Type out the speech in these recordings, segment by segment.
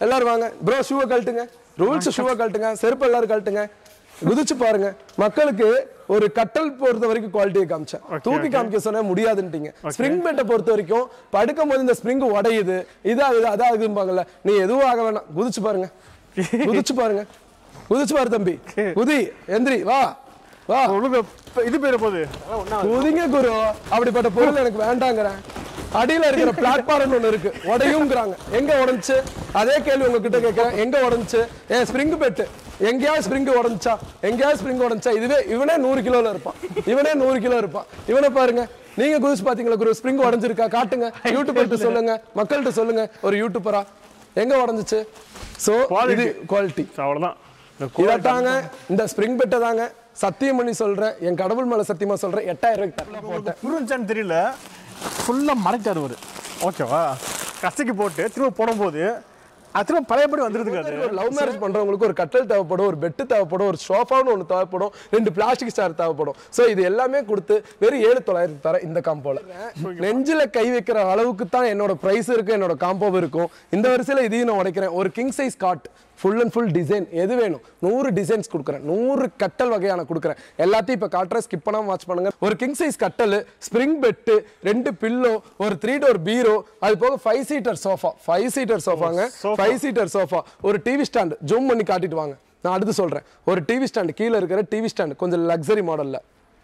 எல்லாரும் வாங்க ப்ரோ ஷூவை கழட்டுங்க ரூல்ஸ் ஷூவை கழட்டுங்க செருப்பு எல்லாரும் கழட்டுங்க குதிச்சு பாருங்க மக்களுக்கு ஒரு கட்டல் பொறுத்த வரைக்கும் குவாலிட்டியை காமிச்சேன் தூக்கி காமிக்க சொன்னா முடியாதுன்ட்டீங்க ஸ்ப்ரிங் பெட்டை பொறுத்த வரைக்கும் படுக்கும் போது இந்த ஸ்ப்ரிங் உடையுது இதாகுது அதாகுதும்பாங்கல்ல நீ எதுவும் ஆக வேணாம் குதிச்சு பாருங்க குதிச்சு பாருங்க குதிச்சு பாரு தம்பி குதி எந்திரி வா வா உங்களுக்கு இப்ப இது பேர் போகுது குதிங்க குரு அப்படிப்பட்ட பொருள் எனக்கு வேண்டாங்கிறேன் அடியில இருக்கிற பிளாட்ஃபார்ம் ஒண்ணு இருக்கு உடையுங்கிறாங்க எங்க உடைஞ்சு அதே கேள்வி உங்ககிட்ட கேட்கிறேன் எங்க உடைஞ்சு ஏன் ஸ்ப்ரிங் பெட்டு எங்கேயாவது ஸ்ப்ரிங் உடைஞ்சா எங்கேயாவது ஸ்ப்ரிங் உடைஞ்சா இதுவே இவனே நூறு கிலோல இருப்பான் இவனே நூறு கிலோ இருப்பான் இவனை பாருங்க நீங்க குதிச்சு பாத்தீங்களா குரு ஸ்ப்ரிங் உடைஞ்சிருக்கா காட்டுங்க யூடியூபர்கிட்ட சொல்லுங்க மக்கள்கிட்ட சொல்லுங்க ஒரு யூடியூபரா எங்க உடைஞ்சிச்சு சோ இது குவாலிட்டி அவ்வளவுதான் இந்த இதாங்க இந்த ஸ்ப்ரிங் பெட்டை தாங்க சத்தியம் பண்ணி சொல்றேன் என் கடவுள் மேல சத்தியமா சொல்றேன் எட்டாயிரம் ரூபாய்க்கு தரேன் போட்டேன் புரிஞ்சான்னு தெரியல ஃபுல்லா மறைச்சாரு அவரு ஓகேவா கசக்கி போட்டு திரும்ப போடும்போது அது திரும்ப பழையபடி வந்துருதுங்க அது ஒரு லவ் மேரேஜ் பண்றவங்களுக்கு ஒரு கட்டல் தேவைப்படும் ஒரு பெட்டு தேவைப்படும் ஒரு சோஃபான்னு ஒன்று தேவைப்படும் ரெண்டு பிளாஸ்டிக் ஸ்டார் தேவைப்படும் ஸோ இது எல்லாமே கொடுத்து வெறும் ஏழு தொள்ளாயிரத்து தரேன் இந்த காம்போல நெஞ்சில கை வைக்கிற அளவுக்கு தான் என்னோட பிரைஸ் இருக்கு என்னோட காம்போ இருக்கும் இந்த வரிசையில இதையும் நான் உடைக்கிறேன் ஒரு king size cot full and full design எது வேணும் நூறு டிசைன்ஸ் கொடுக்குறேன் நூறு கட்டல் வகையான கொடுக்குறேன் எல்லாத்தையும் இப்போ காட்டுறேன் ஸ்கிப் பண்ணாம வாட்ச் பண்ணுங்க ஒரு கிங் சைஸ் கட்டல் ஸ்ப்ரிங் பெட்டு ரெண்டு பில்லோ ஒரு த்ரீ டோர் பீரோ அது போக five seater sofa five seater சோஃபாங்க sofa. ஃபைவ் சீட்டர் சோஃபா ஒரு டிவி ஸ்டாண்ட் ஜூம் பண்ணி காட்டிட்டு வாங்க நான் அடுத்து சொல்றேன் ஒரு டிவி ஸ்டாண்ட் கீழே இருக்கிற டிவி ஸ்டாண்ட் கொஞ்சம் லக்ஸரி மாடல்ல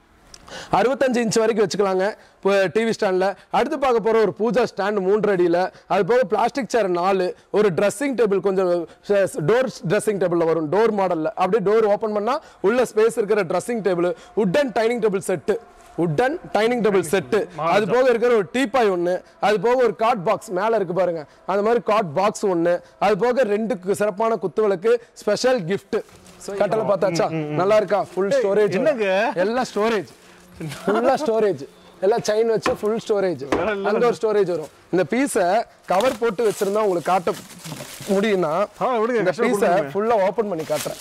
அறுபத்தஞ்சு இன்ச் வரைக்கும் வச்சுக்கலாங்க இப்போ டிவி ஸ்டாண்டில் அடுத்து பார்க்க போகிற ஒரு பூஜா ஸ்டாண்ட் மூன்று அடியில் அது போக பிளாஸ்டிக் சேர் நாலு ஒரு ட்ரெஸ்ஸிங் டேபிள் கொஞ்சம் டோர் ட்ரெஸ்ஸிங் டேபிளில் வரும் டோர் மாடலில் அப்படியே டோர் ஓப்பன் பண்ணால் உள்ள ஸ்பேஸ் இருக்கிற dressing table wooden dining table set wooden dining table set அது போக இருக்கிற ஒரு டீபாய் ஒன்று அது போக ஒரு காட் பாக்ஸ் மேலே இருக்கு பாருங்க அந்த மாதிரி காட் பாக்ஸ் ஒன்று அது போக ரெண்டு கு- சிறப்பான குத்து விளக்கு ஸ்பெஷல் கிஃப்ட் கட்டளை பார்த்தாச்சா நல்லா இருக்கா ஃபுல் ஸ்டோரேஜ் என்னங்க? எல்லாம் ஸ்டோரேஜ் ஃபுல்லா ஸ்டோரேஜ் எல்லாம் செயின் வச்சு ஃபுல் ஸ்டோரேஜ் அந்த ஒரு ஸ்டோரேஜ் வரும் இந்த பீஸை கவர் போட்டு வச்சிருந்தா உங்களுக்கு காட்ட முடியும்னா ஆ, விடுங்க, இந்த கஷ்டமா பீஸை கொடுங்க. ஃபுல்லா ஓபன் பண்ணி காட்டுறேன்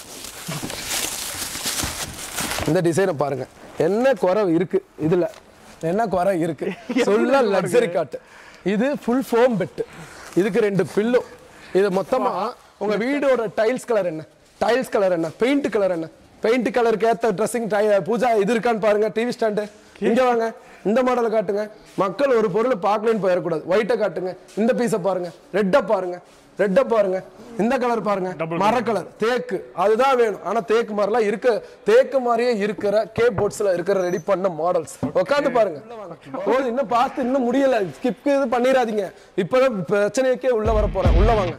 இந்த டிசைனை பாருங்க என்ன குறை இருக்கு இதுல என்ன குறை இருக்கு சொல்ல லக்ஸரி காட்டு இது ஃபுல் ஃபோம் பெட் இதுக்கு ரெண்டு பில்லோ இது மொத்தமா உங்க வீடோட டைல்ஸ் கலர் என்ன டைல்ஸ் கலர் என்ன பெயிண்ட் கலர் என்ன பெயிண்ட் கலருக்கு ஏத்த ட்ரெஸ்ஸிங் பூஜா இது இருக்கான்னு பாருங்க டிவி ஸ்டாண்டு இங்க வாங்க இந்த மாடலை காட்டுங்க மக்கள் ஒரு பொருளை பார்க்கலன்னு போயிடக்கூடாது ஒயிட்டை காட்டுங்க இந்த பீஸை பாருங்க ரெட்டை பாருங்க ரெட்டை பாருங்க இந்த கலர் பாருங்க மர கலர் தேக்கு அதுதான் வேணும் ஆனா தேக்கு மாதிரிலாம் இருக்க தேக்கு மாதிரியே இருக்கிற கே போட்ஸ்ல இருக்கிற ரெடி பண்ண மாடல்ஸ் உட்காந்து பாருங்க போதும் இன்னும் பார்த்து இன்னும் முடியல ஸ்கிப் இது பண்ணிடாதீங்க இப்பதான் பிரச்சனைக்கே உள்ள வர போறேன் உள்ள வாங்க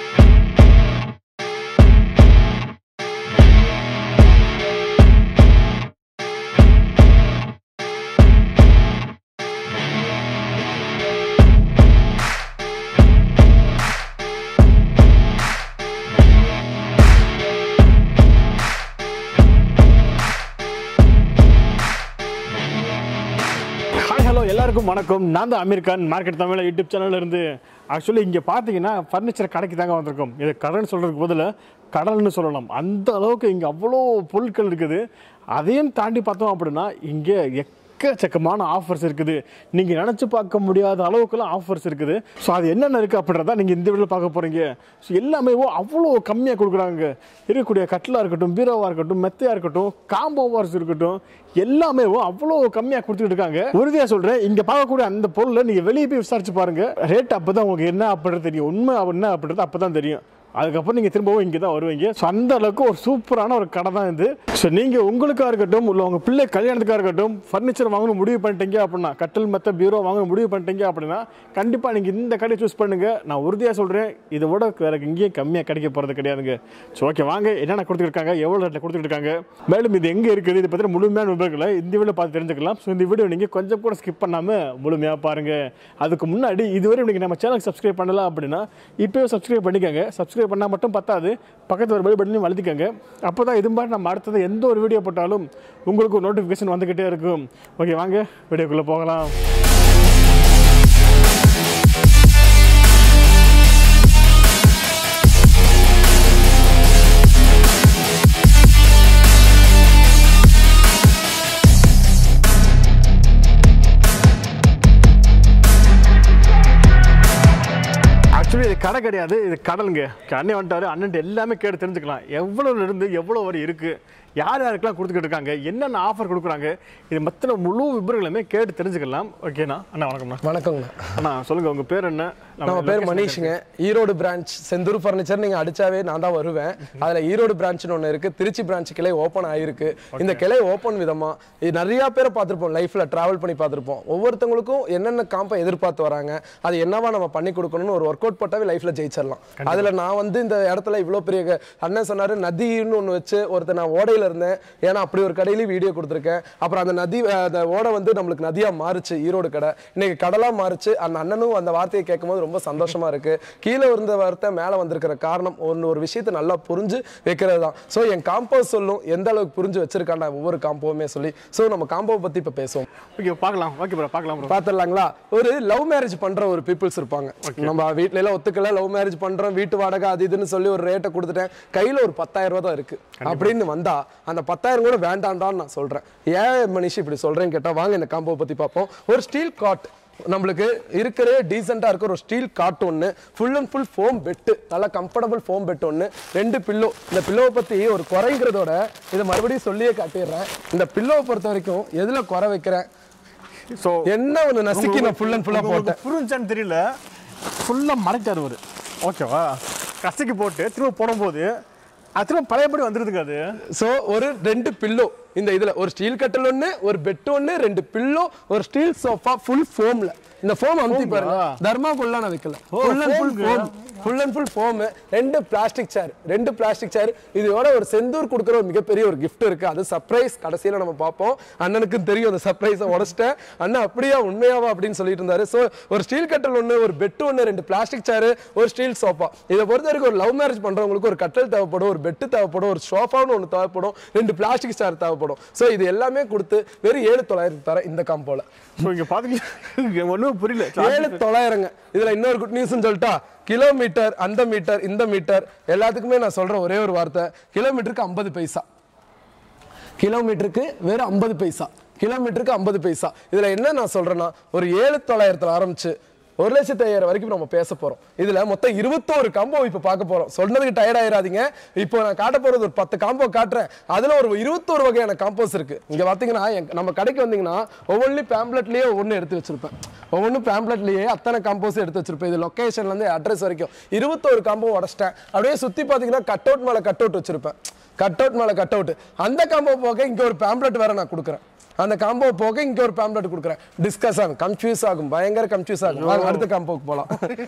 ஹாய் ஹலோ எல்லாருக்கும் வணக்கம் நான் தான் அமீர் கான் மார்க்கெட் தமிழ் யூடியூப் சேனல்ல இருந்து ஆக்சுவலி இங்கே பார்த்தீங்கன்னா ஃபர்னிச்சர் கடைக்கு தாங்க வந்திருக்கோம் இது கடைன்னு சொல்கிறதுக்கு பதிலாக கடல்னு சொல்லலாம் அந்த அளவுக்கு இங்கே அவ்வளோ பொருட்கள் இருக்குது அதையும் தாண்டி பார்த்தோம் அப்படின்னா இங்கே எக்கச்சக்கமான ஆஃபர்ஸ் இருக்குது நீங்கள் நினச்சி பார்க்க முடியாத அளவுக்குலாம் ஆஃபர்ஸ் இருக்குது ஸோ அது என்னென்ன இருக்குது அப்படின்றத நீங்கள் இந்த வீடியோவில் பார்க்க போகிறீங்க ஸோ எல்லாமே அவ்வளோ கம்மியாக கொடுக்குறாங்க இருக்கக்கூடிய கட்டிலாக இருக்கட்டும் பீரோவாக இருக்கட்டும் மெத்தையாக இருக்கட்டும் காம்போவார்ஸ் இருக்கட்டும் எல்லாமே அவ்வளோ கம்மியாக கொடுத்துட்டு இருக்காங்க உறுதியாக சொல்கிறேன் இங்கே பார்க்கக்கூடிய அந்த பொருளை நீங்கள் வெளியே போய் விசாரிச்சு பாருங்க ரேட் அப்போ தான் உங்களுக்கு என்ன அப்படின்றது தெரியும் உண்மை என்ன அப்படின்றது அப்போ தான் தெரியும் அதுக்கப்புறம் நீங்கள் திரும்பவும் இங்கே தான் வருவீங்க ஸோ அந்த அளவுக்கு ஒரு சூப்பரான ஒரு கடை தான் இது ஸோ நீங்கள் உங்களுக்காக இருக்கட்டும் இல்லை உங்கள் பிள்ளை கல்யாணத்துக்காக இருக்கட்டும் ஃபர்னிச்சர் வாங்கணும் முடிவு பண்ணிட்டீங்க அப்படின்னா கட்டில் மெத்த பீரோ வாங்கணும் முடிவு பண்ணிட்டீங்க அப்படின்னா கண்டிப்பாக நீங்கள் இந்த கடையை சூஸ் பண்ணுங்க நான் உறுதியாக சொல்கிறேன் இதை விட வேற எங்கேயும் கம்மியாக கிடைக்க போகிறது கிடையாதுங்க ஸோ ஓகே வாங்க என்னென்ன கொடுத்துருக்காங்க எவ்வளோ ரேட்டில் கொடுத்துருக்காங்க மேலும் இது எங்கே இருக்குது இதை பற்றின முழுமையான விவரங்களை இந்த வீடியோ பார்த்து தெரிஞ்சுக்கலாம் ஸோ இந்த வீடியோ நீங்கள் கொஞ்சம் கூட ஸ்கிப் பண்ணாமல் முழுமையாக பாருங்கள் அதுக்கு முன்னாடி இதுவரை நீங்கள் நம்ம சேனல் சப்ஸ்கிரைப் பண்ணலாம் அப்படின்னா இப்போயே சப்ஸ்கிரைப் பண்ணிக்கோங்க சப்ஸ்கிரைப் பண்ணால் மட்டும் பத்தாது பக்கத்தில் ஒரு பெல் பட்டனையும் வளர்த்திக்கோங்க அப்போ தான் இது மாதிரி நம்ம அடுத்தது எந்த ஒரு வீடியோ போட்டாலும் உங்களுக்கு நோட்டிஃபிகேஷன் வந்துக்கிட்டே இருக்கும் ஓகே வாங்க வீடியோக்குள்ளே போகலாம் ஆக்சுவலி இது கடை கிடையாது இது கடலுங்க அண்ணன் வந்துட்டாரு அண்ணன் எல்லாமே கேட்டு தெரிஞ்சுக்கலாம் எவ்வளோல இருந்து எவ்வளோ வரை இருக்கு யார் யாருக்கெல்லாம் கொடுத்துக்கிட்டு இருக்காங்க என்னென்ன ஆஃபர் கொடுக்குறாங்க இது மற்ற முழு விவரங்களுமே கேட்டு தெரிஞ்சுக்கலாம் ஓகேண்ணா அண்ணா வணக்கம்ண்ணா வணக்கங்கண்ணா அண்ணா சொல்லுங்க உங்க பேர் என்ன நம்ம பேர் மணிஷுங்க ஈரோடு பிரான்ச் செந்தூர் ஃபர்னிச்சர் நீங்க அடிச்சாவே நான் தான் வருவேன் அதுல ஈரோடு பிரான்ச்னு ஒன்று இருக்கு திருச்சி பிரான்ச் கிளை ஓப்பன் ஆயிருக்கு இந்த கிளை ஓப்பன் விதமா இது நிறைய பேரை பார்த்திருப்போம் லைஃப்ல டிராவல் பண்ணி பார்த்திருப்போம் ஒவ்வொருத்தவங்களுக்கும் என்னென்ன காம்பை எதிர்பார்த்து வராங்க அது என்னவா நம்ம பண்ணி கொடுக்கணும்னு ஒரு ஒர்க் அவுட் போட்டாவே லைஃப்ல ஜெயிச்சிடலாம் அதுல நான் வந்து இந்த இடத்துல இவ்வளோ பெரிய க- அண்ணன் சொன்னாரு நதின்னு ஒன்று வச்சு ஒருத்தர் நான் ஓடையில இருந்தேன் ஏன்னா அப்படி ஒரு கடையிலையும் வீடியோ கொடுத்துருக்கேன் அப்புறம் அந்த நதி அஹ், அந்த ஓடை வந்து நம்மளுக்கு நதியா மாறுச்சு ஈரோடு கடை இன்னைக்கு கடலா மாறுச்சு அந்த அண்ணனும் அந்த வார்த்தையை கேட்கும்போது ரொம்ப சந்தோஷமா இருக்கு கீழே இருந்த வார்த்தை மேலே வந்திருக்கிற காரணம் ஒன்று ஒரு விஷயத்தை நல்லா புரிஞ்சு வைக்கிறது தான் ஸோ என் காம்போ சொல்லும் எந்த அளவுக்கு புரிஞ்சு வச்சிருக்காண்டா ஒவ்வொரு காம்போவுமே சொல்லி ஸோ நம்ம காம்போவை பத்தி இப்போ பேசுவோம் ஓகே பார்க்கலாம் ஓகே ப்ரோ பார்க்கலாம் ப்ரோ பார்த்துடலாங்களா ஒரு லவ் மேரேஜ் பண்ற ஒரு பீப்புள்ஸ் இருப்பாங்க நம்ம வீட்ல எல்லாம் ஒத்துக்கல லவ் மேரேஜ் பண்றோம் வீட்டு வாடகை அது இதுன்னு சொல்லி ஒரு ரேட்டை கொடுத்துட்டேன் கையில ஒரு பத்தாயிரம் ரூபாய் தான் இருக்கு அப்படின்னு வந்தா அந்த பத்தாயிரம் கூட வேண்டாம்டான்னு நான் சொல்றேன் ஏன் மனிஷ் இப்படி சொல்றேன்னு கேட்டா வாங்க இந்த காம்போ பத்தி பார்ப்போம் ஒரு ஸ்டீல் காட் நம்மளுக்கு இருக்கிற டீசெண்டாக இருக்கிற ஒரு ஸ்டீல் காட் ஒன்று full and full foam bed நல்லா கம்ஃபர்டபுள் ஃபோம் பெட் ஒன்று ரெண்டு பில்லோ இந்த பில்லோவை பற்றி ஒரு குறைங்கிறதோட இதை மறுபடியும் சொல்லியே காட்டிடுறேன் இந்த பில்லோவை பொறுத்த வரைக்கும் எதில் குறை வைக்கிறேன் ஸோ என்ன ஒன்று நசுக்கி நான் ஃபுல் அண்ட் ஃபுல்லாக போட்டேன் புரிஞ்சான்னு தெரியல ஃபுல்லாக மறைச்சாரு அவரு ஓகேவா கசக்கி போட்டு திரும்ப போடும்போது அது திரும்ப பழையபடி வந்துருதுங்க அது ஸோ ஒரு ரெண்டு பில்லோ இந்த இதுல ஒரு ஸ்டீல் கட்டல் ஒன்று ஒரு பெட் ஒன்று ரெண்டு பில்லோ ஒரு ஸ்டீல் சோஃபா ஃபுல் ஃபோம்ல இந்த ஃபோம் அமுத்தி பாருங்க தர்மாக்குள்ள நான் வைக்கல full and full foam full and full foam ரெண்டு பிளாஸ்டிக் சேர் ரெண்டு பிளாஸ்டிக் சேர் இதோட ஒரு செந்தூர் கொடுக்குற ஒரு மிகப்பெரிய ஒரு gift இருக்கு அது சர்ப்ரைஸ் கடைசியில நம்ம பார்ப்போம் அண்ணனுக்கும் தெரியும் அந்த சர்ப்ரைஸை உடச்சிட்டேன் அண்ணன் அப்படியா உண்மையாவா அப்படின்னு சொல்லிட்டு இருந்தாரு ஸோ ஒரு ஸ்டீல் கட்டல் ஒன்று ஒரு பெட் ஒன்று ரெண்டு பிளாஸ்டிக் சேர் ஒரு ஸ்டீல் சோஃபா இதை பொறுத்த வரைக்கும் ஒரு லவ் மேரேஜ் பண்றவங்களுக்கு ஒரு கட்டல் தேவைப்படும் ஒரு பெட்டு தேவைப்படும் ஒரு சோஃபான்னு ஒன்று தேவைப்படும் ரெண்டு பிளாஸ்டிக் சேர் தேவைப்படும் ஸோ இது எல்லாமே கொடுத்து வெறும் ஏழு தொள்ளாயிரத்து தர இந்த காம்போல ஸோ இங்கே பார்த்தீங்கன்னா ஒன்றும் புரியல ஏழு தொள்ளாயிரங்க இதுல இன்னொரு குட் நியூஸ் சொல்லிட்டா கிலோமீட்டர் அந்த மீட்டர் இந்த மீட்டர் எல்லாத்துக்குமே நான் சொல்ற ஒரே ஒரு வார்த்தை கிலோமீட்டருக்கு ஐம்பது பைசா கிலோமீட்டருக்கு வெறும் ஐம்பது பைசா கிலோமீட்டருக்கு ஐம்பது பைசா இதுல என்ன நான் சொல்றேன்னா ஒரு ஏழு தொள்ளாயிரத்துல ஆரம்பிச்சு ஒரு லட்சத்தி ஐயாயிரம் வரைக்கும் நம்ம பேச போறோம் இதுல மொத்தம் இருபத்தோரு காம்போ இப்ப பார்க்க போறோம் சொன்னதுக்கு டயர்ட் ஆயிராதீங்க இப்போ நான் காட்ட போறது ஒரு பத்து காம்போ காட்டுறேன் அதுல ஒரு இருபத்தோரு வகையான காம்போஸ் இருக்கு இங்க பாத்தீங்கன்னா எங்க- நம்ம கடைக்கு வந்தீங்கன்னா ஒவ்வொன்றும் பேம்ப்ளெட்லயே ஒவ்வொன்று எடுத்து வச்சிருப்பேன் ஒவ்வொன்றும் பேம்ப்ளெட்லயே அத்தனை காம்போஸ் எடுத்து வச்சிருப்பேன் இது லொகேஷன்ல இருந்து அட்ரஸ் வரைக்கும் இருபத்தோரு காம்போ உடச்சிட்டேன் அப்படியே சுத்தி பாத்தீங்கன்னா கட் அவுட் மேல கட் அவுட் வச்சிருப்பேன் கட் அவுட் மேல கட் அவுட் அந்த காம்போ போக இங்க ஒரு பேம்ப்ளெட் வேற நான் கொடுக்குறேன் அந்த காம்போ போக இங்க ஒரு பேம்ப்ளெட் கொடுக்குறேன் டிஸ்கஸ் ஆகும் கன்ஃபியூஸ் ஆகும் பயங்கர கன்ஃபியூஸ் ஆகும் வாங்க அடுத்த காம்போக்கு போலாம்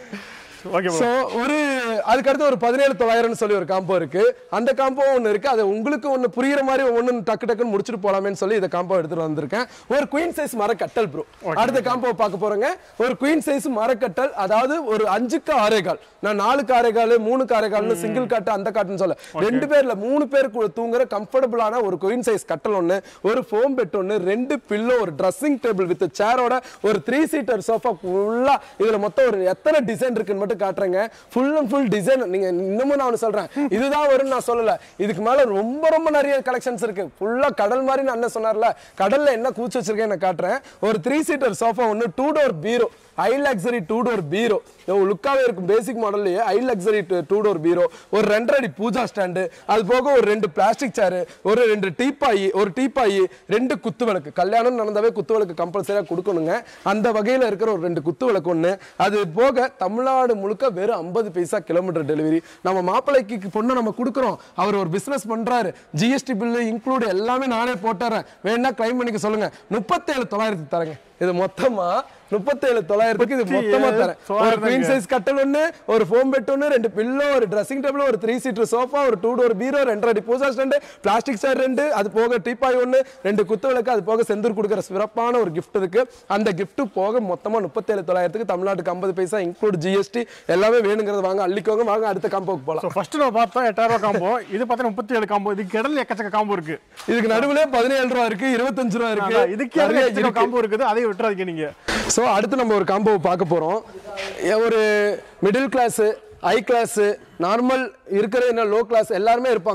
ஓகே சோ ஒரு அதுக்கு அடுத்து ஒரு பதினேழு தொள்ளாயிரம்னு சொல்லி ஒரு காம்போ இருக்கு அந்த காம்போ ஒன்று இருக்கு அது உங்களுக்கு ஒன்று புரியுற மாதிரி ஒன்று டக்கு டக்குன்னு முடிச்சுட்டு போலாமேன்னு சொல்லி இந்த காம்போ எடுத்துட்டு வந்திருக்கேன் ஒரு குயின் சைஸ் மரக்கட்டல் ப்ரோ அடுத்த காம்போ பார்க்க போறோங்க ஒரு குயின் சைஸ் மரக்கட்டல் அதாவது ஒரு அஞ்சுக்கு ஆறே கால் நான் நாலுக்கு ஆறே கால் மூணுக்கு ஆறே கால்னு சிங்கிள் காட்டு அந்த காட்டுன்னு சொல்ல ரெண்டு பேர்ல மூணு பேர் தூங்குற கம்ஃபர்டபுளான ஒரு குயின் சைஸ் கட்டல் ஒன்று ஒரு ஃபோம் பெட் ஒன்று ரெண்டு பில்லோ ஒரு ட்ரெஸ்ஸிங் டேபிள் வித் சேரோட ஒரு த்ரீ சீட்டர் சோஃபா ஃபுல்லா இதுல மொத்தம் ஒரு எத்தனை டிசைன் இருக்குன்னு மட்டும் காட்டுறேங்க ஃபுல் அண்ட் ஃபுல் டிசைன் நீங்க இன்னமும் நான் ஒண்ணு சொல்றேன் இதுதான் வரும்னு நான் சொல்லல இதுக்கு மேல ரொம்ப ரொம்ப நிறைய கலெக்ஷன்ஸ் இருக்கு ஃபுல்லா கடல் மாதிரி நான் அண்ணன் சொன்னார்ல கடல்ல என்ன கூச்சு வச்சிருக்கேன் நான் காட்டுறேன் ஒரு த்ரீ சீட்டர் சோஃபா ஒன்று டூ டோர் பீரோ ஐ லக்ஸரி டூ டோர் பீரோ லுக்காவே இருக்கும் பேசிக் மாடல்லையே ஐ லக்ஸரி டூ டோர் பீரோ ஒரு ரெண்டரை அடி பூஜா ஸ்டாண்டு அது போக ஒரு ரெண்டு பிளாஸ்டிக் சேரு ஒரு ரெண்டு டீப்பாயி ஒரு டீப்பாயி ரெண்டு குத்து விளக்கு கல்யாணம் நடந்தாவே குத்து விளக்கு கம்பல்சரியாக கொடுக்கணுங்க அந்த வகையில் இருக்கிற ஒரு ரெண்டு குத்து விளக்கு ஒன்று அது போக தமிழ்நாடு முழுக்க வெறும் ஐம்பது பைசா கிலோமீட்டர் டெலிவரி நம்ம மாப்பிள்ளைக்கு பொண்ணு நம்ம கொடுக்குறோம் அவர் ஒரு பிசினஸ் பண்றாரு ஜிஎஸ்டி பில்லு இன்க்ளூட் எல்லாமே நானே போட்டுறேன் வேணா கிளைம் பண்ணிக்க சொல்லுங்க முப்பத்தேழு தொள்ளாயிரத்துக்கு தரேங்க இது மொத்தமா முப்பத்தேழு தொள்ளாயிரத்துக்கு இது மொத்தமா தரேன் ஒரு தொள்ளாயிரம் குயின் சைஸ் கட்டல் ஒன்று ஒரு ஃபோம் பெட் ஒன்று ரெண்டு பில்லோ ஒரு ட்ரெஸ்ஸிங் டேபிள் ஒரு த்ரீ சீட்டர் சோஃபா ஒரு டூ டோர் பீரோ ரெண்டரை அடி பூஜா ஸ்டாண்டு பிளாஸ்டிக் சேர் ரெண்டு அது போக டீப்பாய் ஒன்று ரெண்டு குத்து விளக்கு அது போக செந்தூர் கொடுக்குற சிறப்பான ஒரு gift இருக்கு அந்த gift போக மொத்தமா முப்பத்தேழு தொள்ளாயிரத்துக்கு தமிழ்நாட்டுக்கு ஐம்பது பைசா இன்க்ளூட் ஜிஎஸ்டி எல்லாமே வேணுங்கிறது வாங்க அள்ளிக்கோங்க வாங்க அடுத்த காம்போக்கு போகலாம் ஸோ ஃபர்ஸ்ட் நம்ம பார்த்தோம் எட்டாயிரம் ரூபா காம்போ இது பார்த்தா முப்பத்தி ஏழு காம்போ இது கடல் எக்கச்சக்க காம்போ இருக்கு இதுக்கு நடுவுல பதினேழு ரூபா இருக்கு இருபத்தஞ்சு ரூபா இருக்கு அதான், இதுக்கே நிறைய எக்கச்சக்க இருக்கு. காம்போ இருக்குது அதையும் விட்டுறாதீங்க நீங்க ஸோ அடுத்து நம்ம ஒரு காம்போ பார்க்க போகிறோம் ஒரு middle class high class normal இருக்கிற என்ன லோ கிளாஸ் எல்லாருமே இருப்பாங்க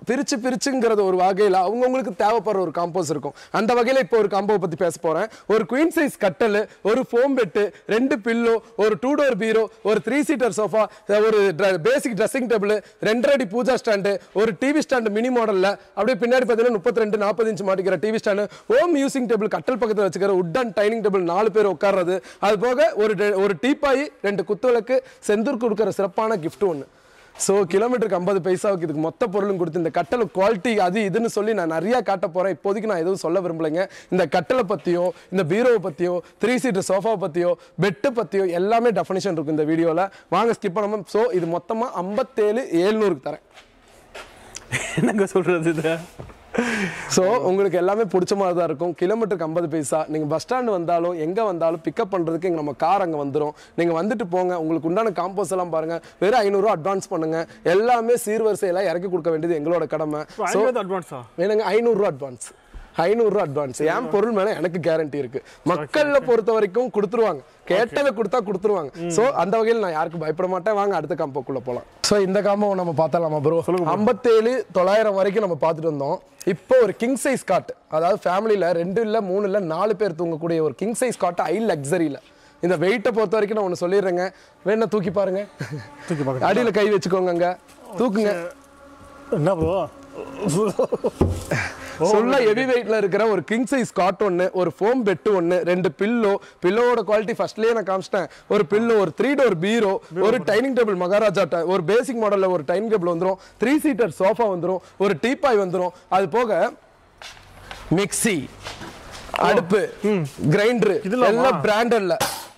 பிரிச்சு பிரிச்சுங்கிறது ஒரு வகையில அவங்கவுங்களுக்கு தேவைப்படுற ஒரு காம்போஸ் இருக்கும் அந்த வகையில இப்போ ஒரு காம்போ பத்தி பேச போறேன் ஒரு குயின் சைஸ் கட்டல் ஒரு ஃபோம் பெட்டு ரெண்டு பில்லோ ஒரு டூ டோர் பீரோ ஒரு த்ரீ சீட்டர் சோஃபா ஒரு பேசிக் ட்ரெஸ்ஸிங் டேபிள் ரெண்டரை அடி பூஜா ஸ்டாண்டு ஒரு டிவி ஸ்டாண்டு மினி மாடல்ல அப்படியே பின்னாடி பார்த்தீங்கன்னா முப்பத்தி ரெண்டு நாற்பது இன்ச் மாட்டிக்கிற TV stand home using table கட்டல் பக்கத்தில் வச்சுக்கிற உட் அண்ட் டைனிங் டேபிள் நாலு பேர் உட்கார்றது அது போக ஒரு டெ- ஒரு டீப்பாய் ரெண்டு குத்துவிளக்கு செந்தூர் கொடுக்குற சிறப்பான gift ஒன்று ஸோ கிலோமீட்டருக்கு ஐம்பது பைசாவுக்கு இதுக்கு மொத்த பொருளும் கொடுத்து இந்த கட்டளை குவாலிட்டி அது இதுன்னு சொல்லி நான் நிறைய காட்ட போறேன் இப்போதைக்கு நான் எதுவும் சொல்ல விரும்பலைங்க இந்த கட்டளை பத்தியோ இந்த பீரோவை பத்தியோ த்ரீ சீட்டர் சோஃபாவை பத்தியோ பெட்டு பத்தியோ எல்லாமே டெஃபினேஷன் இருக்கும் இந்த வீடியோல வாங்க ஸ்கிப் பண்ணாம ஸோ இது மொத்தமா ஐம்பத்தேழு ஏழ்நூறுக்கு தரேன் என்னங்க சொல்றது இது ஸோ உங்களுக்கு எல்லாமே பிடிச்ச மாதிரி தான் இருக்கும் கிலோமீட்டருக்கு ஐம்பது பைசா நீங்கள் பஸ் ஸ்டாண்டு வந்தாலும் எங்கே வந்தாலும் பிக்கப் பண்ணுறதுக்கு இங்கே நம்ம கார் அங்கே வந்துடும் நீங்கள் வந்துட்டு போங்க உங்களுக்கு உண்டான காம்போஸ் எல்லாம் பாருங்க வெறும் ஐநூறுரூவா அட்வான்ஸ் பண்ணுங்க எல்லாமே சீர்வரிசையெல்லாம் இறக்கி கொடுக்க வேண்டியது எங்களோட கடமை ஸோ ஐம்பது அட்வான்ஸா வேணுங்க ஐநூறுரூவா அட்வான்ஸ் ஐநூறுரூவா அட்வான்ஸ் என் பொருள் மேலே எனக்கு கேரண்டி இருக்கு மக்களை பொறுத்த வரைக்கும் கொடுத்துருவாங்க கேட்டதை கொடுத்தா கொடுத்துருவாங்க ஸோ அந்த வகையில் நான் யாருக்கும் பயப்பட மாட்டேன் வாங்க அடுத்த காம்போக்குள்ள போகலாம் ஸோ இந்த காம்போ நம்ம பார்த்தலாமா ப்ரோ ஐம்பத்தேழு தொள்ளாயிரம் வரைக்கும் நம்ம பார்த்துட்டு வந்தோம் இப்போ ஒரு கிங் சைஸ் காட் அதாவது ஃபேமிலியில் ரெண்டு இல்லை மூணு இல்லை நாலு பேர் தூங்கக்கூடிய ஒரு கிங் சைஸ் காட்டு ஐ லக்ஸரியில் இந்த வெயிட்டை பொறுத்த வரைக்கும் நான் ஒன்று சொல்லிடுறேங்க வேணா தூக்கி பாருங்க தூக்கி பார்க்க அடியில் கை வச்சுக்கோங்க அங்க தூக்குங்க என்ன ப்ரோ சொல்ல ஹெவி வெயிட்ல இருக்கிற ஒரு கிங் சைஸ் காட் ஒன்று ஒரு ஃபோம் பெட் ஒன்று ரெண்டு பில்லோ பில்லோவோட குவாலிட்டி ஃபர்ஸ்ட்லயே நான் காமிச்சிட்டேன் ஒரு பில்லோ ஒரு த்ரீ டோர் பீரோ ஒரு டைனிங் டேபிள் மகாராஜா ti- ஒரு பேசிக் மாடல்ல ஒரு டைனிங் டேபிள் வந்துரும் த்ரீ சீட்டர் சோஃபா வந்துரும் ஒரு டீபாய் வந்துரும் அது போக மிக்ஸி அடுப்பு கிரைண்டர் இதெல்லாமா? எல்லாம் பிராண்டட்ல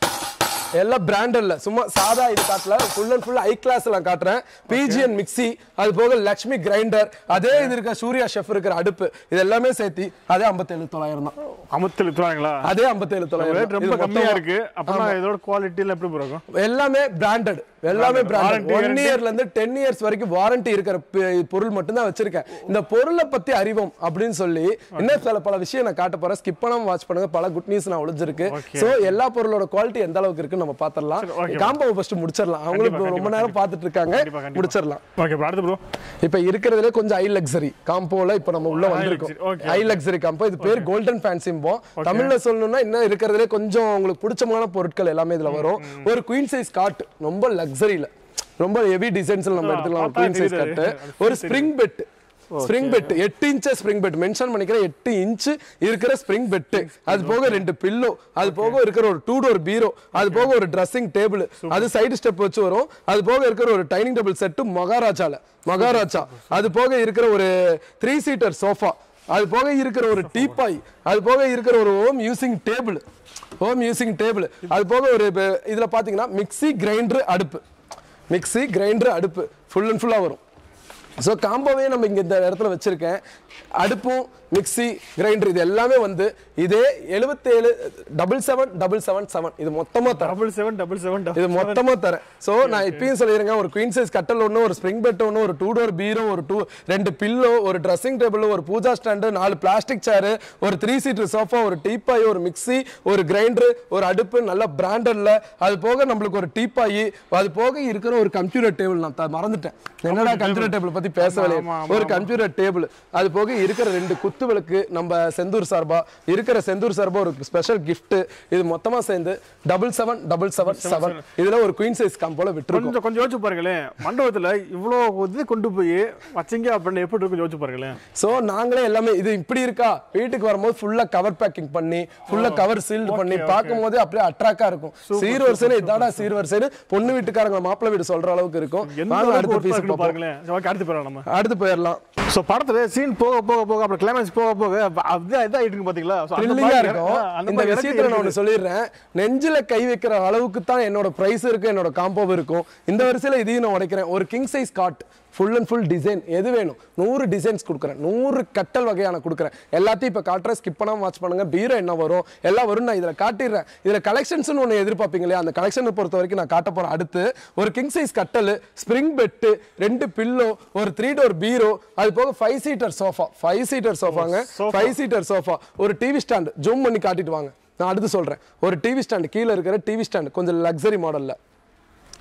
எல்லாம் பிராண்டட்ல சும்மா சாதா இது காட்டல full and full high class நான் காட்டுறேன் பிஜிஎன் மிக்ஸி அது போக லக்ஷ்மி கிரைண்டர் அதே இது இருக்க சூர்யா ஷெஃப் இருக்கிற அடுப்பு இது எல்லாமே சேர்த்தி அதே ஐம்பத்தேழு தொள்ளாயிரம் தான் அமத்தில் வித்துறாங்களா அதே ஐம்பத்தேழு ரேட் தொள்ளாயிரம் ரொம்ப கம்மியா இருக்கு அப்படின்னா இதோட குவாலிட்டி எல்லாம் எப்படி இருக்கும் எல்லாமே பிராண்டட் எல்லாமே பிராண்டட் Warranty, ஒன் guarantee? இயர்ல இருந்து டென் இயர்ஸ் வரைக்கும் வாரண்டி இருக்கிற ப- பொருள் மட்டும் தான் வச்சிருக்கேன் இந்த பொருளை பத்தி அறிவோம் அப்படின்னு சொல்லி இன்னும் சில பல விஷயம் நான் காட்ட போறேன் ஸ்கிப் பண்ணாம வாட்ச் பண்ணுங்க பல குட் நியூஸ் நான் ஒளிஞ்சிருக்கு Okay. சோ எல்லா பொருளோட குவாலிட்டி எந்த அளவுக்கு இருக்குன்னு நம்ம பாத்திரலாம் சரி, okay. காம்போ ஃபர்ஸ்ட் முடிச்சிடலாம் அவங்களும் இப்ப ரொம்ப நேரம் பார்த்துட்டு இருக்காங்க கண்டிப்பா, கண்டிப்பா. முடிச்சிடலாம் ஓகே ப்ரோ அடுத்து ப்ரோ இப்ப இருக்கிறதுல கொஞ்சம் ஐ லக்ஸரி காம்போல இப்ப நம்ம உள்ள வந்திருக்கோம் luxury, okay, ஐ லக்ஸரி காம்போ இது பேர் கோல்டன் ஃபேன்சிம்போம் தமிழ்ல சொல்லணும்னா இன்னும் இருக்கிறதுலே கொஞ்சம் உங்களுக்கு பிடிச்சமான பொருட்கள் எல்லாமே இதுல வரும் ஒரு குயின் சைஸ் காட் ரொம்ப லக்ஸரியில ரொம்ப ஹெவி டிசைன்ஸ்ல நம்ம ஆ, எடுத்துக்கலாம் பார்த்தா குயின் சைஸ் தெரியுது. காட்டு அது ஒரு ஸ்ப்ரிங் பெட் ஸ்ப்ரிங் பெட் எட்டு இன்ச் ஸ்ப்ரிங் பெட் மென்ஷன் பண்ணிக்கிற எட்டு இன்ச் இருக்கிற ஸ்ப்ரிங் பெட் அது போக ரெண்டு பில்லோ அது போக இருக்கிற ஒரு டூ டோர் பீரோ அது போக ஒரு ட்ரெஸ்ஸிங் டேபிள் அது சைடு ஸ்டெப் வச்சு வரும் அது போக இருக்கிற ஒரு டைனிங் டேபிள் செட்டு மகாராஜால மகாராஜா அது போக இருக்கிற ஒரு த்ரீ சீட்டர் சோஃபா அது போக இருக்கிற ஒரு டீப்பாய் அது போக இருக்கிற ஒரு home using table home using table அது போக ஒரு இப்ப இதுல பாத்தீங்கன்னா மிக்ஸி கிரைண்டர் அடுப்பு மிக்ஸி கிரைண்டர் அடுப்பு ஃபுல் அண்ட் ஃபுல்லாக வரும் ஸோ காம்போவே நம்ம இங்கே இந்த இடத்துல வச்சிருக்கேன் அடுப்பும் மிக்ஸி கிரைண்டர் இது எல்லாமே வந்து இதே எழுபத்தேழு double seven double seven seven இது மொத்தமாக தரேன் டபுள் செவன் டபுள் செவன் இது மொத்தமா தரேன் சோ நான் இப்பயும் சொல்லிடுறேன் ஒரு குயின் சைஸ் கட்டல் ஒன்று ஒரு ஸ்ப்ரிங் பெட் ஒன்று ஒரு டூ டோர் பீரோ ஒரு டூ ரெண்டு பில்லோ ஒரு ட்ரெஸ்ஸிங் டேபிள் ஒரு பூஜா ஸ்டாண்டு நாலு பிளாஸ்டிக் சேரு ஒரு த்ரீ சீட்டர் சோஃபா ஒரு டீப்பாய் ஒரு மிக்ஸி ஒரு கிரைண்டர் ஒரு அடுப்பு நல்ல பிராண்டட்ல அது போக நம்மளுக்கு ஒரு டீப்பாய் அது போக இருக்கிற ஒரு கம்ப்யூட்டர் டேபிள் நான் த- மறந்துட்டேன் என்னடா கம்ப்யூட்டர் டேபிள் பத்தி பேசவே ஆமா, ஒரு கம்ப்யூட்டர் டேபிள் அது போக இருக்கிற ரெண்டு குத்து விளக்கு நம்ம செந்தூர் சார்பா இருக்கிற செந்தூர் சார்பா ஒரு ஸ்பெஷல் gift இது மொத்தமா சேர்ந்து double seven double seven seven இதுல ஒரு குயின் சைஸ் காம்போல விட்டுருக்கோம் கொஞ்சம் கொஞ்சம் யோசிச்சு பாருங்களேன் மண்டபத்துல இவ்வளோ இது கொண்டு போய் வச்சீங்க அப்படின்னு எப்படி இருக்கும் யோசிச்சு பாருங்களேன் சோ நாங்களே எல்லாமே இது இப்படி இருக்கா வீட்டுக்கு வரும்போது ஃபுல்லா கவர் பேக்கிங் பண்ணி ஃபுல்லா கவர் சீல்டு பண்ணி பார்க்கும் போதே அப்படியே அட்ராக்டா இருக்கும் சீர்வரிசைன்னு இதாடா சீர்வரிசைன்னு பொண்ணு வீட்டுக்காரங்க மாப்பிள்ளை வீடு சொல்ற அளவுக்கு இருக்கும் எந்த வாங்க அளவுக்கு அடுத்த worth பீஸ் இருக்குன்னு பார்ப்போம் பாருங்களேன் சரி, okay, அடுத்து போயிடலாம் நம்ம அடுத்து போயிடலாம் ஸோ படத்துல சீன் போக போக போக அப்புறம் கிளைமேக்ஸ் போக போக அப்படியே இதாகிட்டு இருக்கு பாத்தீங்களா So, அந்த த்ரில்லிங்கா மாதிரி- இருக்கும் ஆ, அந்த இந்த மாதிரி எனக்கு விஷயத்துல நான் இருக்குது. ஒண்ணு சொல்லிடுறேன் நெஞ்சில கை வைக்கிற அளவுக்கு தான் என்னோட பிரைஸ் இருக்கு என்னோட காம்போ இருக்கும் இந்த வரிசையில இதையும் நான் உடைக்கிறேன் ஒரு king size cot full and full design எது வேணும் நூறு டிசைன்ஸ் கொடுக்குறேன் நூறு கட்டல் வகையான கொடுக்குறேன் எல்லாத்தையும் இப்போ காட்டுறேன் ஸ்கிப் பண்ணாம வாட்ச் பண்ணுங்க பீரோ என்ன வரும் எல்லாம் வரும் நான் இதில் காட்டிடுறேன் இதில் கலெக்ஷன்ஸ்னு ஒன்று எதிர்பார்ப்பீங்க இல்லையா அந்த கலெக்ஷனை பொறுத்த வரைக்கும் நான் காட்ட போறேன் அடுத்து ஒரு கிங் சைஸ் கட்டல் ஸ்ப்ரிங் பெட்டு ரெண்டு பில்லோ ஒரு த்ரீ டோர் பீரோ அது போக five seater sofa five seater சோஃபாங்க sofa. ஃபைவ் சீட்டர் சோஃபா ஒரு டிவி ஸ்டாண்ட் ஜூம் பண்ணி காட்டிட்டு வாங்க நான் அடுத்து சொல்றேன் ஒரு டிவி ஸ்டாண்ட் கீழே இருக்கிற டிவி ஸ்டாண்ட் கொஞ்சம் லக்ஸரி மாடல்ல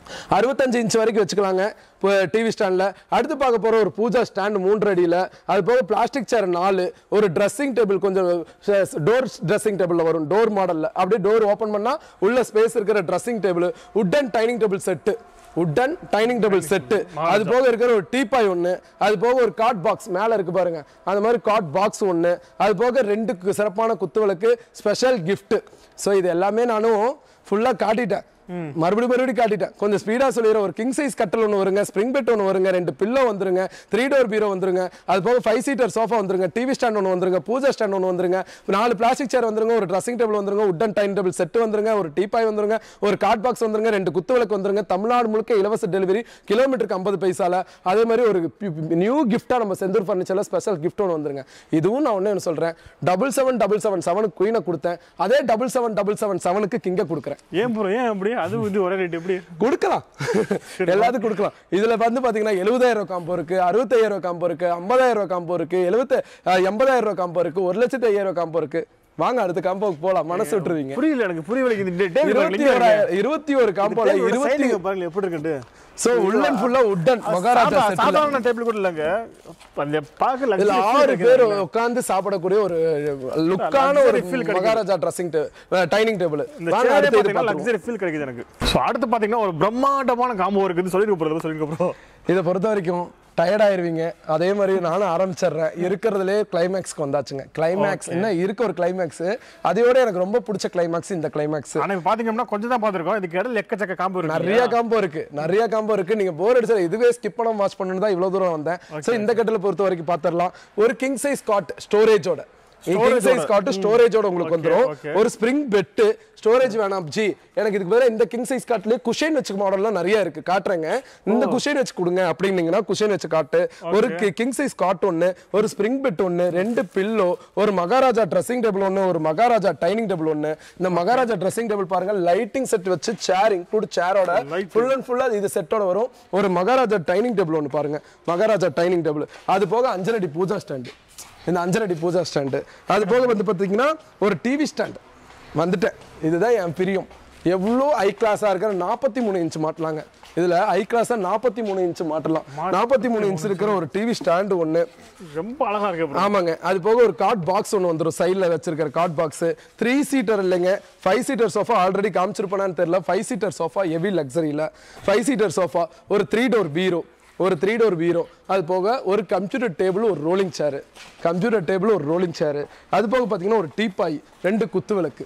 அறுபத்தஞ்சு இன்ச் வரைக்கும் வச்சுக்கலாங்க இப்போ டிவி ஸ்டாண்டில் அடுத்து பார்க்க போகிற ஒரு பூஜா ஸ்டாண்ட் மூன்று அடியில் அது போக பிளாஸ்டிக் சேர் நாலு ஒரு ட்ரெஸ்ஸிங் டேபிள் கொஞ்சம் டோர் ட்ரெஸ்ஸிங் டேபிளில் வரும் டோர் மாடலில் அப்படியே டோர் ஓப்பன் பண்ணால் உள்ள ஸ்பேஸ் இருக்கிற dressing table wooden dining table set wooden dining table set அது போக இருக்கிற ஒரு டீபாய் ஒன்று அது போக ஒரு காட் பாக்ஸ் மேலே இருக்கு பாருங்க அந்த மாதிரி காட் பாக்ஸ் ஒன்று அது போக ரெண்டு கு- சிறப்பான குத்துவிளக்கு ஸ்பெஷல் gift ஸோ இது எல்லாமே நானும் ஃபுல்லாக காட்டிட்டேன் மறுபடியும் மறுபடியும் காட்டிட்டேன் கொஞ்சம் ஸ்பீடா சொல்லிடுறேன் ஒரு கிங் சைஸ் கட்டல் ஒன்று வருங்க ஸ்ப்ரிங் பெட் ஒன்று வருங்க ரெண்டு பில்லோ வந்துருங்க த்ரீ டோர் பீரோ வந்துருங்க அது போக ஃபைவ் சீட்டர் சோஃபா வந்துருங்க டிவி ஸ்டாண்ட் ஒன்று வந்துருங்க பூஜா ஸ்டாண்ட் ஒன்று வந்துருங்க நாலு பிளாஸ்டிக் சேர் வந்துருங்க ஒரு ட்ரெஸ்ஸிங் டேபிள் வந்துருங்க உட்டன் டைன் டேபிள் செட் வந்துருங்க ஒரு டீபாய் வந்துருங்க ஒரு கார்ட் பாக்ஸ் வந்துருங்க ரெண்டு குத்து விளக்கு வந்துருங்க தமிழ்நாடு முழுக்க இலவச டெலிவரி கிலோமீட்டருக்கு ஐம்பது பைசால அதே மாதிரி ஒரு நியூ கிஃப்டா நம்ம செந்தூர் ஃபர்னிச்சர்ல ஸ்பெஷல் கிஃப்ட் ஒன்று வந்துருங்க இதுவும் நான் ஒன்று சொல்றேன் டபுள் செவன் டபுள் செவன் செவனுக்கு குயினை கொடுத்தேன் அதே டபுள் செவன் டபுள் செவன் செவனுக்கு கிங்கை கொடுக்குறேன் ஏன் ப்ரோ ஏன் அப்படி அது இது ஒரே ரேட் எப்படி கொடுக்கலாம் எல்லாத்துக்கும் கொடுக்கலாம் இதுல வந்து பாத்தீங்கன்னா எழுபதாயிரம் ரூபாய் காம்போ இருக்கு அறுபத்தாயிரம் ரூபாய் காம்போ இருக்கு ஐம்பதாயிரம் ரூபாய் காம்போ இருக்கு எழுபத்து எண்பதாயிரம் ரூபாய் காம்போ இருக்கு ஒரு லட்சத்து ஐயாயிரம் ரூபாய் காம்போ இருக்கு வாங்க அடுத்த காம்போக்கு போலாம் மனசு விட்டுருவீங்க புரியல எனக்கு புரியல இந்த டே இருபத்தி ஓராயிரம் இருபத்தி ஒரு காம்போல இருபத்தி பாருங்க எப்படி இருக்குண்டு சோ உள்ளன் ஃபுல்லா உட்டன் மகாராஜா செட்ல சாதாரண டேபிள் கூட இல்லங்க அந்த பார்க்க இதுல luxury ஆறு feel பேர் இருக்கு. உட்கார்ந்து சாப்பிடக்கூடிய ஒரு லுக்கான ஒரு Luxury feel கிடைக்குது. மகாராஜா ட்ரெஸ்ஸிங் டைனிங் டேபிள் இந்த வாங்க சேரே அடுத்து இது பாத்தீங்கன்னா பார்த்துருவோம் லக்ஸரி ஃபீல் கிடைக்குது எனக்கு சோ அடுத்து பாத்தீங்கன்னா ஒரு பிரம்மாண்டமான காம்போ இருக்குன்னு சொல்லிருக்க போறது சொல்லிருக்க ப்ரோ இதை பொறுத்த வரைக்கும் டயர்ட் ஆயிருவீங்க அதே மாதிரி நானும் ஆரம்பிச்சிடுறேன் இருக்கிறதுலே கிளைமேக்ஸ்க்கு வந்தாச்சுங்க கிளைமேக்ஸ் என்ன இருக்க ஒரு கிளைமேக்ஸ் அதையோட எனக்கு ரொம்ப பிடிச்ச கிளைமேக்ஸ் இந்த கிளைமேக்ஸ் ஆனா இப்ப பாத்தீங்கன்னா கொஞ்சம் தான் பாத்திருக்கோம் இதுக்கு இடையில எக்கச்சக்க காம்போ இருக்கு நிறைய காம்போ இருக்கு நிறைய காம்போ இருக்கு நீங்க போர் அடிச்சா இதுவே ஸ்கிப் பண்ண வாட்ச் பண்ணணும் தான் இவ்வளவு தூரம் வந்தேன் சோ இந்த கட்டில பொறுத்த வரைக்கும் பாத்திரலாம் ஒரு கிங் சைஸ் காட் ஸ்டோரேஜோட கிங் சைஸ் காட் ஸ்டோரேஜோட உங்களுக்கு Okay, வந்துரும் okay. ஒரு ஸ்ப்ரிங் பெட்டு ஸ்டோரேஜ் வேணாம் ஜி எனக்கு இதுக்கு பதிலா இந்த கிங் சைஸ் காட்லயே குஷன் வச்சு மாடல்லாம் நிறைய இருக்கு காட்டுறேங்க இந்த குஷன் வச்சு கொடுங்க அப்படின்னீங்கன்னா குஷன் வச்சு காட்டு ஒரு கிங் சைஸ் காட் ஒன்னு ஒரு ஸ்ப்ரிங் பெட் ஒன்னு ரெண்டு பில்லோ ஒரு மகாராஜா ட்ரெஸ்ஸிங் டேபிள் ஒன்னு ஒரு மகாராஜா டைனிங் டேபிள் ஒன்னு இந்த மகாராஜா ட்ரெஸ்ஸிங் டேபிள் பாருங்க லைட்டிங் செட் வச்சு சேர் இன்க்ளூட் சேரோட Light. ஃபுல் அண்ட் ஃபுல்லா இது செட்டோட வரும் ஒரு மகாராஜா டைனிங் டேபிள் ஒன்னு பாருங்க மகாராஜா டைனிங் டேபிள் அது போக அஞ்சலடி பூஜா ஸ்டாண்டு இந்த அஞ்சலடி பூஜா ஸ்டாண்டு அது போக வந்து பார்த்தீங்கன்னா ஒரு டிவி ஸ்டாண்ட் வந்துட்டேன் இதுதான் என் பிரியம் எவ்வளோ ஹை கிளாஸாக இருக்கிற நாற்பத்தி மூணு இன்ச் மாட்டலாங்க இதில் ஹை கிளாஸாக நாற்பத்தி மூணு இன்ச் மாட்டலாம் நாற்பத்தி மூணு இன்ச் இருக்கிற ஒரு டிவி ஸ்டாண்டு ஒன்று ரொம்ப அழகா இருக்கு ப்ரோ ஆமாங்க அது போக ஒரு கார்ட் பாக்ஸ் ஒன்று வந்துடும் சைடில் வச்சிருக்கிற கார்ட் பாக்ஸ் த்ரீ சீட்டர் இல்லைங்க ஃபைவ் சீட்டர் சோஃபா ஆல்ரெடி காமிச்சிருப்பேனான்னு தெரியல ஃபைவ் சீட்டர் சோஃபா ஹெவி லக்ஸரியில் ஃபைவ் சீட்டர் சோஃபா ஒரு த்ரீ டோர் பீரோ ஒரு த்ரீ டோர் பீரோ அது போக ஒரு கம்ப்யூட்டர் டேபிள் ஒரு ரோலிங் சேரு கம்ப்யூட்டர் டேபிள் ஒரு ரோலிங் சேரு அது போக பார்த்தீங்கன்னா ஒரு டீப்பாய் ரெண்டு குத்து விளக்கு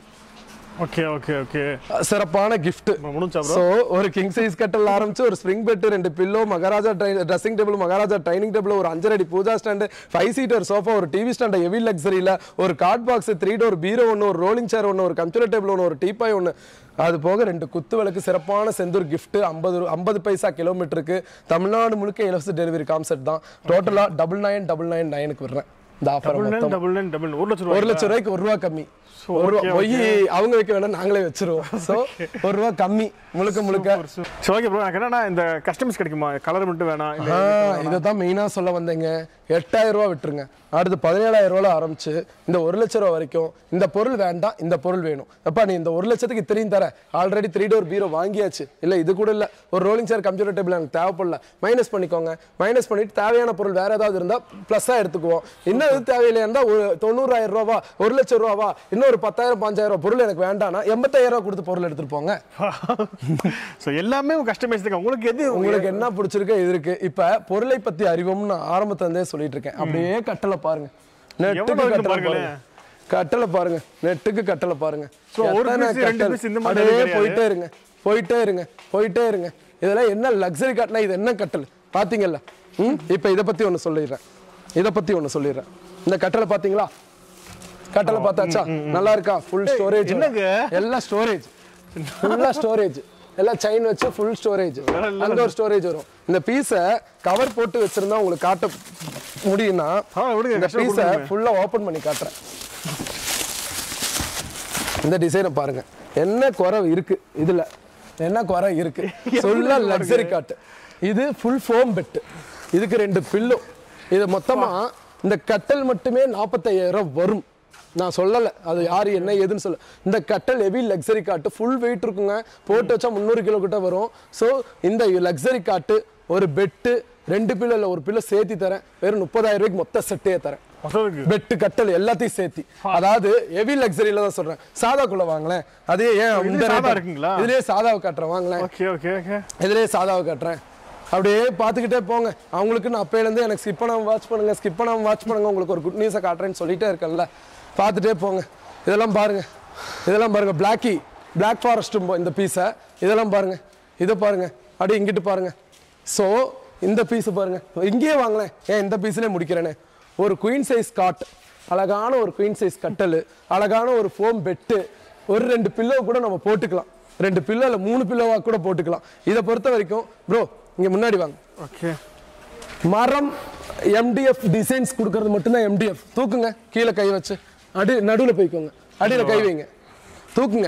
ஓகே ஓகே ஓகே சிறப்பான gift முடிஞ்சா ப்ரோ ஸோ ஒரு கிங் சைஸ் கட்டல் ஆரம்பிச்சு ஒரு ஸ்ப்ரிங் பெட் ரெண்டு pillow Maharaja dressing table Maharaja dining table ஒரு அஞ்சரடி puja stand five seater sofa ஒரு டிவி ஸ்டாண்ட் ஹெவி லக்ஸரியில் ஒரு கார்ட் பாக்ஸ் த்ரீ டோர் பீரோ ஒன்று ஒரு ரோலிங் சேர் ஒன்று ஒரு கம்ப்யூட்டர் டேபிள் ஒன்று ஒரு டீபாய் ஒன்று அது போக ரெண்டு குத்து விளக்கு சிறப்பான செந்தூர் gift ஐம்பது ஐம்பது பைசா கிலோமீட்டருக்கு தமிழ்நாடு முழுக்க இலவச டெலிவரி கான்செப்ட் தான் டோட்டலாக டபுள் நைன் டபுள் நைன் நைனுக்கு விடுறேன் இந்த offer double nine double nine double ஒரு லட்சம் ஒரு ரூபாய் லட்சம் ரூபாய்க்கு ஒரு ரூபா கம்மி So, ஒரு ரூபா okay, பொய் அவங்க வைக்க வேணாம் நாங்களே வச்சிருவோம் ஸோ ஒரு ரூபா கம்மி முழுக்க முழுக்க சரி ஓகே ப்ரோ எனக்கு என்னன்னா இந்த கஸ்டமைஸ் கிடைக்குமா கலர் மட்டும் வேணாம் இல்ல இதை தான் மெயினாக சொல்ல வந்தேங்க எட்டாயிரம் ரூபா விட்டுருங்க அடுத்து பதினேழாயிரம் ரூபாய் ஆரம்பிச்சு இந்த ஒரு லட்ச ரூபா வரைக்கும் இந்த பொருள் வேண்டாம் இந்த பொருள் வேணும் அப்பா நீ இந்த ஒரு லட்சத்துக்கு இத்தனையும் தர ஆல்ரெடி த்ரீ டோர் பீரோ வாங்கியாச்சு இல்லை இது கூட இல்லை ஒரு ரோலிங் சேர் கம்ப்யூட்டர் டேபிள் எனக்கு தேவைப்படல மைனஸ் பண்ணிக்கோங்க மைனஸ் பண்ணிட்டு தேவையான பொருள் வேற ஏதாவது இருந்தால் ப்ளஸ்ஸாக எடுத்துக்குவோம் இன்னும் எது தேவையில்லை இருந்தால் ஒரு தொண்ணூறாயிரம் ரூபாவா ஒரு லட்சம் ரூபாவா இன்னும் ஒரு பத்தாயிரம் பாஞ்சாயிரம் ரூபா பொருள் எனக்கு வேண்டாம்னா எண்பத்தாயிரம் ரூபா கொடுத்து பொருள் எடுத்துட்டு போங்க ஸோ எல்லாமே கஸ்டமைஸ் தான் உங்களுக்கு எது உங்களுக்கு என்ன பிடிச்சிருக்கோ இது இருக்கு இப்ப பொருளை பத்தி அறிவோம்னு நான் ஆரம்பத்துல இருந்தே சொல்லிட்டு இருக்கேன் அப்படியே கட்டளை பாருங்க நெட்டுக்கு எவ்வளவு இருக்கு கட்டளை பாருங்களேன். பாருங்க கட்டளை பாருங்க நெட்டுக்கு கட்டளை பாருங்க So, ஒரு எத்தனை piece, ரெண்டு கட்டளை? piece இந்த மாதிரி அப்படியே கிடையாது. போயிட்டே இருங்க போயிட்டே இருங்க போயிட்டே இருங்க இதெல்லாம் என்ன லக்ஸரி கட்டினா இது என்ன கட்டல் பாத்தீங்கல்ல ம் இப்போ இதை பத்தி ஒன்று சொல்லிடுறேன் இதை பத்தி ஒன்று சொல்லிடுறேன் இந்த கட்டளை பாத்தீங்களா கட்டளை பார்த்தாச்சா நல்லா இருக்கா ஃபுல் ஸ்டோரேஜ் என்னங்க? எல்லாம் ஸ்டோரேஜ் ஃபுல்லா ஸ்டோரேஜ் எல்லாம் செயின் வச்சு ஃபுல் ஸ்டோரேஜ் அந்த ஒரு ஸ்டோரேஜ் வரும் இந்த பீஸை கவர் போட்டு வச்சிருந்தா உங்களுக்கு காட்ட முடியும்னா ஆ, விடுங்க, இந்த கஷ்டம் பீஸை கொடுங்க. ஃபுல்லா ஓபன் பண்ணி காட்டுறேன் இந்த டிசைனை பாருங்க என்ன குறை இருக்கு இதுல என்ன குறை இருக்கு சொல்ல லக்ஸரி காட்டு இது ஃபுல் ஃபோம் பெட் இதுக்கு ரெண்டு பில்லோ இது மொத்தமா இந்த கட்டல் மட்டுமே 45000 வரும் நான் சொல்லல அது யாரு என்ன ஏதுன்னு சொல்ல இந்த கட்டல் ஹெவி லக்ஸரி காட்டு ஃபுல் வெயிட் இருக்குங்க போட்டு வச்சா முந்நூறு கிலோ கிட்ட வரும் ஸோ இந்த லக்ஸரி காட்டு ஒரு பெட்டு ரெண்டு பில்லோ இல்லை ஒரு பில்லோ சேர்த்தி தரேன் வெறும் முப்பதாயிரம் ரூபாய்க்கு மொத்த செட்டே தரேன் மொத்தத்துக்கு பெட்டு கட்டல் எல்லாத்தையும் சேர்த்தி அதாவது ஹெவி லக்ஸரியில தான் சொல்றேன் சாதாக்குள்ள வாங்களேன் அதே ஏன் இதுலயே இந்த சாதா rate- இருக்குங்களா? இதுலயே சாதாவை காட்டுறேன் வாங்களேன் ஓகே ஓகே ஓகே இதுலயே சாதாவை காட்டுறேன் அப்படியே பார்த்துக்கிட்டே போங்க அவங்களுக்கு நான் அப்பையிலேருந்து எனக்கு ஸ்கிப் பண்ணாம வாட்ச் பண்ணுங்க ஸ்கிப் பண்ணாம வாட்ச் பண்ணுங்க உங்களுக்கு ஒரு குட் நியூஸை காட்டுறேன்னு சொல்லிட்டே இருக்கேன்ல பார்த்துட்டே போங்க இதெல்லாம் பாருங்க இதெல்லாம் பாருங்க பிளாக்கி பிளாக் ஃபாரஸ்ட் இந்த பீஸை இதெல்லாம் பாருங்க இதை பாருங்க அப்படியே இங்கிட்டு பாருங்க ஸோ இந்த பீஸ் பாருங்க இங்கேயே வாங்களேன் ஏன் இந்த பீஸ்லேயே முடிக்கிறேனே ஒரு குயின் சைஸ் காட் அழகான ஒரு குயின் சைஸ் கட்டல் அழகான ஒரு ஃபோம் பெட்டு ஒரு ரெண்டு பில்லோ கூட நம்ம போட்டுக்கலாம் ரெண்டு பில்லோ இல்லை மூணு பில்லோவா கூட போட்டுக்கலாம் இதை பொறுத்த வரைக்கும் ப்ரோ இங்க முன்னாடி வாங்க ஓகே மரம் எம்டிஎஃப் டிசைன்ஸ் கொடுக்கறது மட்டும்தான் எம்டிஎஃப் தூக்குங்க கீழே கை வச்சு அடி நடுவில் போய்க்கோங்க அடியில் கை வைங்க தூக்குங்க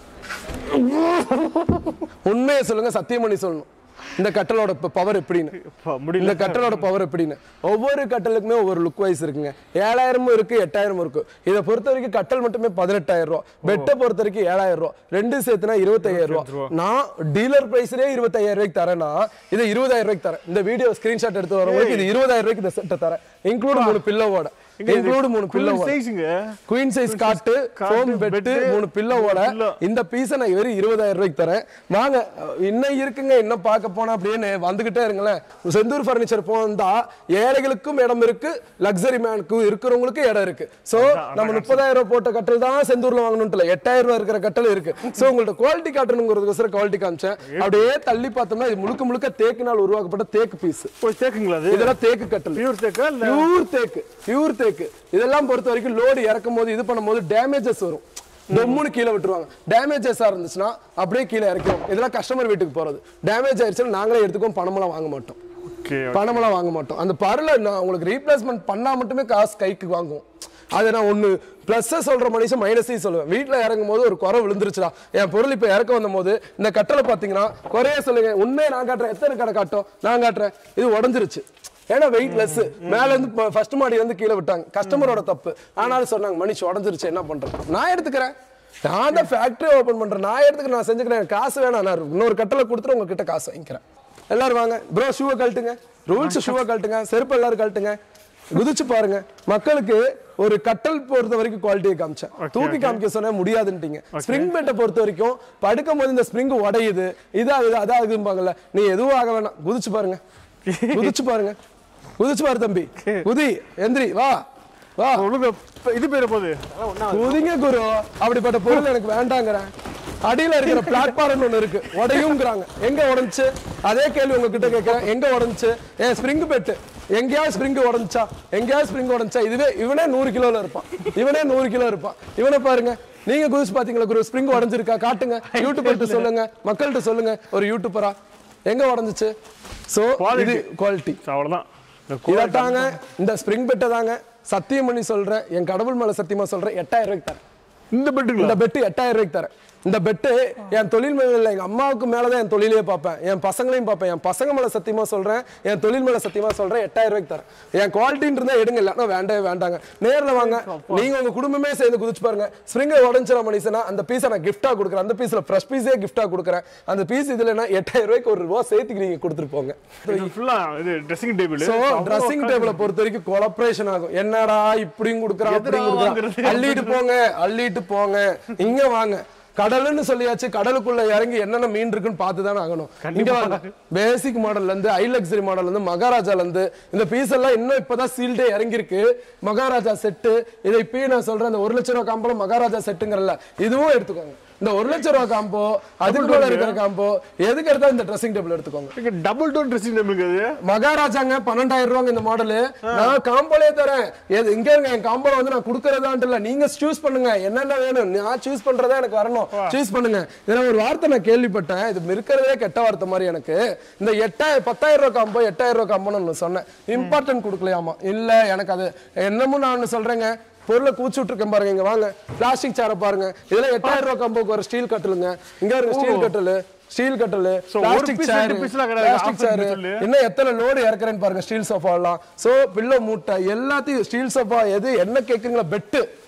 உண்மையை சொல்லுங்க சத்தியம் பண்ணி சொல்லணும் இந்த கட்டலோட பவர் எப்படின்னு முடியல இந்த கட்டலோட பவர் எப்படின்னு ஒவ்வொரு கட்டலுக்குமே ஒவ்வொரு லுக் வைஸ் இருக்குங்க ஏழாயிரமும் இருக்கு எட்டாயிரமும் இருக்கு இதை பொறுத்த வரைக்கும் கட்டல் மட்டுமே பதினெட்டாயிரம் ரூபா பெட்டை பொறுத்த வரைக்கும் ஏழாயிரம் ரூபா ரெண்டு சேர்த்துனா இருபத்தையாயிரம் ரூபா நான் டீலர் பிரைஸ்லயே இருபத்தையாயிரம் ரூபாய்க்கு தரேன்னா இதை இருபதாயிரம் ரூபாய்க்கு தரேன் இந்த வீடியோ ஸ்கிரீன்ஷாட் எடுத்து வரவங்களுக்கு இது இருபதாயிரம் ரூபாய்க்கு இந்த செட்டை தரேன் இன்க்ளூட் மூணு பில்லோவோட இன்க்ளூட் மூணு பில்லோவோட சைஸுங்க குயின் சைஸ் காட்டு காட்டு, ஃபோம் bed, பெட்டு மூணு பில்லோவோட மூணு pillow. இந்த பீஸை நான் வெறும் இருபதாயிரம் ரூபாய்க்கு தரேன் வாங்க இன்னும் இருக்குங்க இன்னும் பார்க்க போனா அப்படின்னு வந்துகிட்டே இருங்களேன் செந்தூர் ஃபர்னிச்சர் போந்தா ஏழைகளுக்கும் இடம் இருக்கு லக்ஸரி மேனுக்கும் இருக்கிறவங்களுக்கு இடம் இருக்கு சோ நம்ம முப்பதாயிரம் ரூபாய் போட்ட கட்டல் தான் செந்தூர்ல வாங்கணும்ட்டு இல்ல எட்டாயிரம் ரூபாய் இருக்கிற கட்டல் இருக்கு சோ உங்கள்ட்ட குவாலிட்டி காட்டணுங்கிறதுக்கோசரம் குவாலிட்டி காமிச்சேன் அப்படியே தள்ளி பார்த்தோம்னா இது முழுக்க முழுக்க தேக்கினால் உருவாக்கப்பட்ட தேக்கு பீஸ் போய் தேக்குங்களா அது இதெல்லாம் தேக்கு கட்டல் பியூர் தேக்கா இல்ல பியூர் தேக்கு பியூர் தேக்கு இதெல்லாம் பொறுத்த வரைக்கும் லோடு இறக்கும் போது இது பண்ணும்போது டேமேஜஸ் வரும் டொம்முன்னு கீழே விட்டுருவாங்க டேமேஜஸா இருந்துச்சுன்னா அப்படியே கீழே இறக்கும் இதெல்லாம் கஸ்டமர் வீட்டுக்கு போறது டேமேஜ் ஆயிடுச்சுன்னா நாங்களே எடுத்துக்கோம் பணமெல்லாம் வாங்க மாட்டோம் ஓகே பணமெல்லாம் வாங்க மாட்டோம் அந்த பருளை நான் உங்களுக்கு ரீப்ளேஸ்மெண்ட் பண்ணா மட்டுமே காசு கைக்கு வாங்குவோம் அது நான் ஒன்று ப்ளஸ்ஸை சொல்கிற மனுஷன் மைனஸையும் சொல்லுவேன் வீட்டில் இறங்கும் போது ஒரு குறை விழுந்துருச்சுடா என் பொருள் இப்போ இறக்க வந்த போது இந்த கட்டளை பார்த்தீங்கன்னா குறைய சொல்லுங்க உண்மையை நான் காட்டுறேன் எத்தனை கடை காட்டும் நான் காட்டுறேன் இது உடஞ்சிருச்சு ஏன்னா வெயிட் லெஸ் மேல இருந்து ஃபர்ஸ்ட் மாடி வந்து கீழே விட்டாங்க கஸ்டமரோட தப்பு ஆனாலும் சொன்னாங்க மனுஷ் உடஞ்சிருச்சு என்ன பண்றது நான் எடுத்துக்கிறேன் நான் தான் ஃபேக்டரி ஓபன் பண்றேன் நான் எடுத்துக்கிறேன் நான் செஞ்சுக்கிறேன் எனக்கு காசு வேணாம் நான் இன்னொரு கட்டளை கொடுத்துட்டு உங்ககிட்ட காசு வாங்கிக்கிறேன் எல்லாரும் வாங்க ப்ரோ ஷூவை கழட்டுங்க ரூல்ஸ் ஷூவை கழட்டுங்க செருப்பு எல்லாரும் கழட்டுங்க குதிச்சு பாருங்க மக்களுக்கு ஒரு கட்டல் பொறுத்த வரைக்கும் குவாலிட்டியை காமிச்சேன் தூக்கி காமிக்க சொன்னா முடியாதுன்ட்டீங்க ஸ்ப்ரிங் பெட்டை பொறுத்த வரைக்கும் படுக்கும் போது இந்த ஸ்ப்ரிங் உடையுது இதா இது அதா இதும்பாங்கல்ல நீ எதுவும் ஆக வேணாம் குதிச்சு பாருங்க குதிச்சு பாருங்க குதிச்சு பாரு தம்பி குதி எந்திரி வா வா உங்களுக்கு இது பேர போகுது குதிங்க குரு அப்படிப்பட்ட பொருள் எனக்கு வேண்டாங்கிறேன் அடியில இருக்கிற பிளாட்ஃபார்ம் ஒண்ணு இருக்கு உடையுங்கிறாங்க எங்க உடைஞ்சு அதே கேள்வி உங்ககிட்ட கேட்கிறேன் எங்க உடைஞ்சு ஏன் ஸ்ப்ரிங் பெட்டு எங்கேயாவது ஸ்ப்ரிங் உடைஞ்சா எங்கேயாவது ஸ்ப்ரிங் உடைஞ்சா இதுவே இவனே நூறு கிலோல இருப்பான் இவனே நூறு கிலோ இருப்பான் இவனை பாருங்க நீங்க குதிச்சு பாத்தீங்களா குரு ஸ்ப்ரிங் உடைஞ்சிருக்கா காட்டுங்க யூடியூபர்கிட்ட சொல்லுங்க மக்கள்கிட்ட சொல்லுங்க ஒரு யூடியூபரா எங்க உடைஞ்சிச்சு சோ இது குவாலிட்டி அவ்வளவுதான் இந்த இதாட்டாங்க இந்த ஸ்ப்ரிங் பெட்டை தாங்க சத்தியம் பண்ணி சொல்றேன் என் கடவுள் மேல சத்தியமா சொல்றேன் எட்டாயிரம் ரூபாய்க்கு தரேன் இந்த பெட்டுங்களா இந்த பெட்டு எட்டாயிரம் ரூபாய்க்கு தரேன் இந்த பெட்டு என் தொழில் மேல இல்லை எங்க அம்மாவுக்கு மேலதான் என் தொழிலே பார்ப்பேன் என் பசங்களையும் பார்ப்பேன் என் பசங்க மேல சத்தியமா சொல்றேன் என் தொழில் மேல சத்தியமா சொல்றேன் எட்டாயிரம் ரூபாய்க்கு தரேன் என் குவாலிட்டின்னு இருந்தா எடுங்க இல்லைன்னா வேண்டவே வேண்டாங்க நேர்ல வாங்க நீங்க உங்க குடும்பமே சேர்ந்து குதிச்சு பாருங்க ஸ்ப்ரிங்கை உடஞ்சிட மனுஷனா அந்த பீஸை நான் கிஃப்டா கொடுக்குறேன் அந்த பீஸ்ல ஃப்ரெஷ் பீஸே கிஃப்டா கொடுக்குறேன் அந்த பீஸ் இதுலனா எட்டாயிரம் ரூபாய்க்கு ஒரு ரூபா சேர்த்துக்கு நீங்க கொடுத்துட்டு போங்க இது ஃபுல்லா இது dressing table so dressing table பொறுத்த வரைக்கும் கொலப்ரேஷன் ஆகும் என்னடா இப்படியும் கொடுக்குறான் எதுடா அப்படியும் கொடுக்குறான் வாங்குறது? அள்ளிட்டு போங்க அள்ளிட்டு போங்க இங்க வாங்க கடல்னு சொல்லியாச்சு கடலுக்குள்ள இறங்கி என்னென்ன மீன் இருக்குன்னு பார்த்து தானே ஆகணும் இங்க வாங்க பேசிக் மாடல்ல இருந்து ஐ லக்ஸரி மாடல்ல இருந்து மகாராஜால இருந்து இந்த பீஸ் எல்லாம் இன்னும் இப்பதான் சீல்டே இறங்கி இருக்கு மகாராஜா செட்டு இதை இப்பயும் நான் சொல்றேன் இந்த ஒரு லட்ச ரூபா காம்போல மகாராஜா செட்டுங்கிறல்ல இதுவும் எடுத்துக்கோங்க இந்த ஒரு லட்ச ரூபா காம்போ அதுக்கு மேல இருக்கிற காம்போ எதுக்கு எடுத்தா இந்த ட்ரெஸ்ஸிங் டேபிள் எடுத்துக்கோங்க டபுள் டோர் ட்ரெஸ்ஸிங் டேபிள் அது மகாராஜாங்க பன்னெண்டாயிரம் ரூபாங்க இந்த மாடலு நான் காம்போலே தரேன் எது இங்க இருங்க என் காம்போல வந்து நான் கொடுக்கறதான்ட்டு இல்ல நீங்க சூஸ் பண்ணுங்க என்னென்ன வேணும் நான் சூஸ் பண்றதா எனக்கு வரணும் சூஸ் பண்ணுங்க இதுல ஒரு வார்த்தை நான் கேள்விப்பட்டேன் இது இருக்கிறதே கெட்ட வார்த்தை மாதிரி எனக்கு இந்த எட்டாயிரம் பத்தாயிரம் ரூபாய் காம்போ எட்டாயிரம் ரூபாய் காம்போன்னு ஒண்ணு சொன்னேன் இம்பார்ட்டன்ட் கொடுக்கலையாமா இல்ல எனக்கு அது என்னமோ நான் ஒண்ணு சொல்றேங்க பொருளை கூச்சு விட்டுருக்கேன் பாருங்க இங்க வாங்க பிளாஸ்டிக் சேரை பாருங்க இதெல்லாம் எட்டாயிரம் ரூபாய் காம்போக்கு ஒரு ஸ்டீல் கட்டலுங்க இங்க இருங்க ஸ்டீல் கட்டலு ஸ்டீல் கட்டலு So, ஒரு பிளாஸ்டிக் piece, சேர் ரெண்டு piece எல்லாம் கிடையாது. பிளாஸ்டிக் Opposite சேர் சொல்லு. இன்னும் எத்தனை லோடு இறக்குறேன்னு பாருங்க ஸ்டீல் சோஃபா எல்லாம் சோ பில்லோ மூட்டை எல்லாத்தையும் ஸ்டீல் சோஃபா எது என்ன கேக்குறீங்களா பெட்டு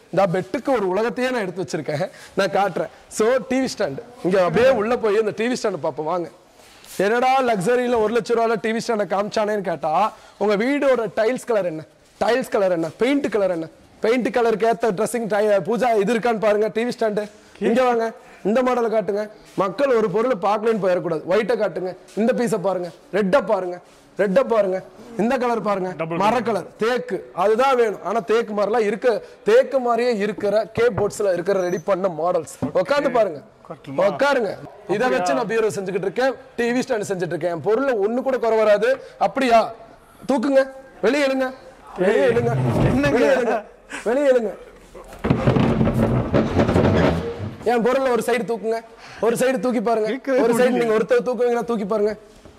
இந்த பெட்டுக்கு ஒரு உலகத்தையே நான் எடுத்து வச்சிருக்கேன் நான் காட்டுறேன் ஸோ டிவி ஸ்டாண்ட் இங்க அப்படியே உள்ள போய் இந்த டிவி ஸ்டாண்ட் பார்ப்போம் வாங்க என்னடா லக்ஸரியில ஒரு லட்ச ரூபால டிவி ஸ்டாண்டை காமிச்சானேன்னு கேட்டா உங்க வீடோட டைல்ஸ் கலர் என்ன டைல்ஸ் கலர் என்ன பெயிண்ட் கலர் என்ன பெயிண்ட் கலருக்கு ஏத்த ட்ரெஸ்ஸிங் பூஜா இது இருக்கான்னு பாருங்க டிவி ஸ்டாண்டு இங்க வாங்க இந்த மாடலை காட்டுங்க மக்கள் ஒரு பொருளை பார்க்கலன்னு போயிடக்கூடாது ஒயிட்டை காட்டுங்க இந்த பீஸை பாருங்க ரெட்டை பாருங்க ரெட்டை பாருங்க இந்த கலர் பாருங்க மர கலர் தேக்கு அதுதான் வேணும் ஆனா தேக்கு மாதிரிலாம் இருக்க தேக்கு மாதிரியே இருக்கிற கே போட்ஸ்ல இருக்கிற ரெடி பண்ண மாடல்ஸ் உட்காந்து பாருங்க உட்காருங்க இதை வச்சு நான் பீரோ செஞ்சுக்கிட்டு இருக்கேன் டிவி ஸ்டாண்ட் செஞ்சுட்டு இருக்கேன் என் பொருள்ல ஒண்ணு கூட குறை வராது அப்படியா தூக்குங்க வெளியே எழுங்க வெளியே எழுங்க வெளியே எழுங்க வெளியே எழுங்க என் பொருள்ல ஒரு சைடு தூக்குங்க ஒரு சைடு தூக்கி பாருங்க இருக்கவே ஒரு சைடு நீங்க ஒருத்தர் தூக்குவீங்கன்னா தூக்கி பாருங்க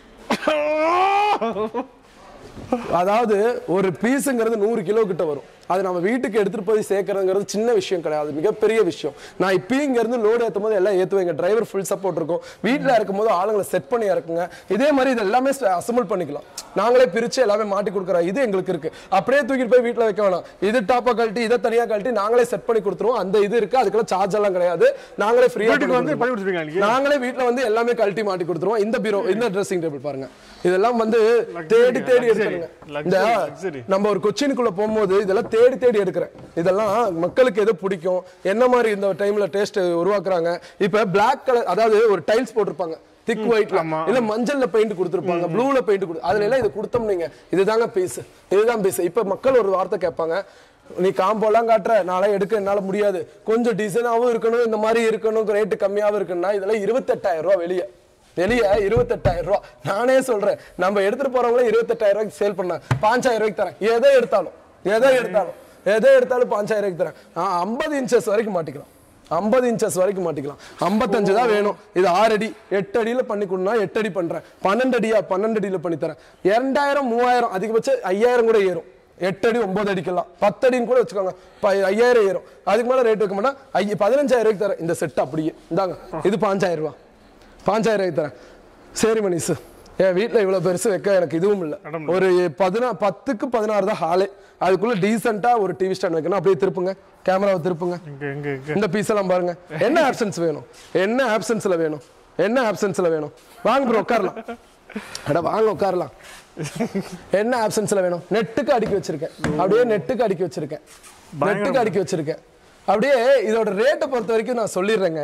அதாவது ஒரு பீஸுங்கிறது நூறு கிலோ கிட்ட வரும் அது நம்ம வீட்டுக்கு எடுத்துட்டு போய் சேர்க்கறதுங்கிறது சின்ன விஷயம் கிடையாது மிகப்பெரிய விஷயம் நான் இப்பயும் இங்க இருந்து லோடு ஏற்றும் போது எல்லாம் ஏற்றுவேங்க டிரைவர் ஃபுல் சப்போர்ட் இருக்கும் வீட்டில் இருக்கும் போது ஆளுங்களை செட் பண்ணி இறக்குங்க இதே மாதிரி இது எல்லாமே அசம்பிள் பண்ணிக்கலாம் நாங்களே பிரிச்சு எல்லாமே மாட்டி கொடுக்குறோம் இது எங்களுக்கு இருக்கு அப்படியே தூக்கிட்டு போய் வீட்டில் வைக்க வேணாம் இது டாப்பா கழட்டி இதை தனியா கழட்டி நாங்களே செட் பண்ணி கொடுத்துருவோம் அந்த இது இருக்கு அதுக்கெல்லாம் சார்ஜ் எல்லாம் கிடையாது நாங்களே ஃப்ரீயா வீட்டுக்கு வந்து பண்ணி கொடுத்துருவீங்க அன்னைக்கு நாங்களே வீட்ல வந்து எல்லாமே கழட்டி மாட்டி கொடுத்துருவோம் இந்த பீரோ இந்த ட்ரெஸ்ஸிங் டேபிள் பாருங்க இதெல்லாம் வந்து தேடி தேடி எடுக்கிறேங்க இந்த luxury. நம்ம ஒரு கொச்சினுக்குள்ள போகும்போது இதெல்லாம் தேடி தேடி எடுக்கிறேன் இதெல்லாம் மக்களுக்கு எது பிடிக்கும் என்ன மாதிரி இந்த டைம்ல டேஸ்ட் உருவாக்குறாங்க இப்ப பிளாக் கலர் அதாவது ஒரு டைல்ஸ் போட்டிருப்பாங்க திக் ஒயிட்ல ஆமா. இல்ல மஞ்சள்ல பெயிண்ட் கொடுத்துருப்பாங்க ப்ளூல பெயிண்ட் கொடு அதுல எல்லாம் இது கொடுத்தோம் நீங்க இதுதாங்க பீஸ் இதுதான் பீஸ் இப்ப மக்கள் ஒரு வார்த்தை கேட்பாங்க நீ காம்போலாம் காட்டுற நாளை எடுக்க என்னால முடியாது கொஞ்சம் டிசைனாவும் இருக்கணும் இந்த மாதிரி இருக்கணும் ரேட்டு கம்மியாவும் இருக்குன்னா இதெல்லாம் இருபத்தெட்டாயிரம் ரூபாய் வெளியே வெளியே இருபத்தெட்டாயிரம் ரூபாய் நானே சொல்றேன் நம்ம எடுத்துட்டு போறவங்களே இருபத்தெட்டாயிரம் ரூபாய்க்கு சேல் பண்ண பாஞ்சாயிரம் ரூபாய்க்கு தரேன் எதை எடுத்தாலும் எதை எடுத்தாலும் எதை எடுத்தாலும் பாஞ்சாயிரம் ரூபாய்க்கு தரேன் நான் ஐம்பது இன்ச்சஸ் வரைக்கும் மாட்டிக்கலாம் ஐம்பது இன்ச்சஸ் வரைக்கும் மாட்டிக்கலாம் ஐம்பத்தஞ்சு தான் வேணும் இது ஆறு அடி எட்டு அடியில பண்ணி கொடுனா எட்டு அடி பண்றேன் பன்னெண்டு அடியா பன்னெண்டு அடியில பண்ணி தரேன் இரண்டாயிரம் மூவாயிரம் அதிகபட்சம் ஐயாயிரம் கூட ஏறும் எட்டு அடி ஒன்பது அடிக்கலாம் பத்து அடின்னு கூட வச்சுக்கோங்க ப- ஐயாயிரம் ஏறும் அதுக்கு மேல ரேட் வைக்க மாட்டேன் ஐய பதினஞ்சாயிரம் ரூபாய்க்கு தரேன் இந்த செட் அப்படியே இந்தாங்க இது பாஞ்சாயிரம் ரூபாய் பாஞ்சாயிரம் ரூபாய்க்கு தரேன் சரி மணிசு என் வீட்டில் இவ்வளோ பெருசு வைக்க எனக்கு இதுவும் இல்லை ஒரு பதினா பத்துக்கு பதினாறு தான் ஹாலே அதுக்குள்ள டீசெண்டா ஒரு டிவி ஸ்டாண்ட் வைக்கணும் அப்படியே திருப்புங்க கேமராவை திருப்புங்க இங்க இங்க இங்க இந்த பீஸ் எல்லாம் பாருங்க என்ன ஆப்ஷன்ஸ் வேணும் என்ன ஆப்ஷன்ஸ்ல வேணும் என்ன ஆப்ஷன்ஸ்ல வேணும் வாங்க ப்ரோ உட்காரலாம் அட வாங்க உட்காரலாம் என்ன ஆப்ஷன்ஸ்ல வேணும் நெட்டுக்கு அடுக்கி வச்சிருக்கேன் அப்படியே நெட்டுக்கு அடுக்கி வச்சிருக்கேன் நெட்டுக்கு அடுக்கி வச்சிருக்கேன் அப்படியே இதோட ரேட்டை பொறுத்த வரைக்கும் நான் சொல்லிடுறேங்க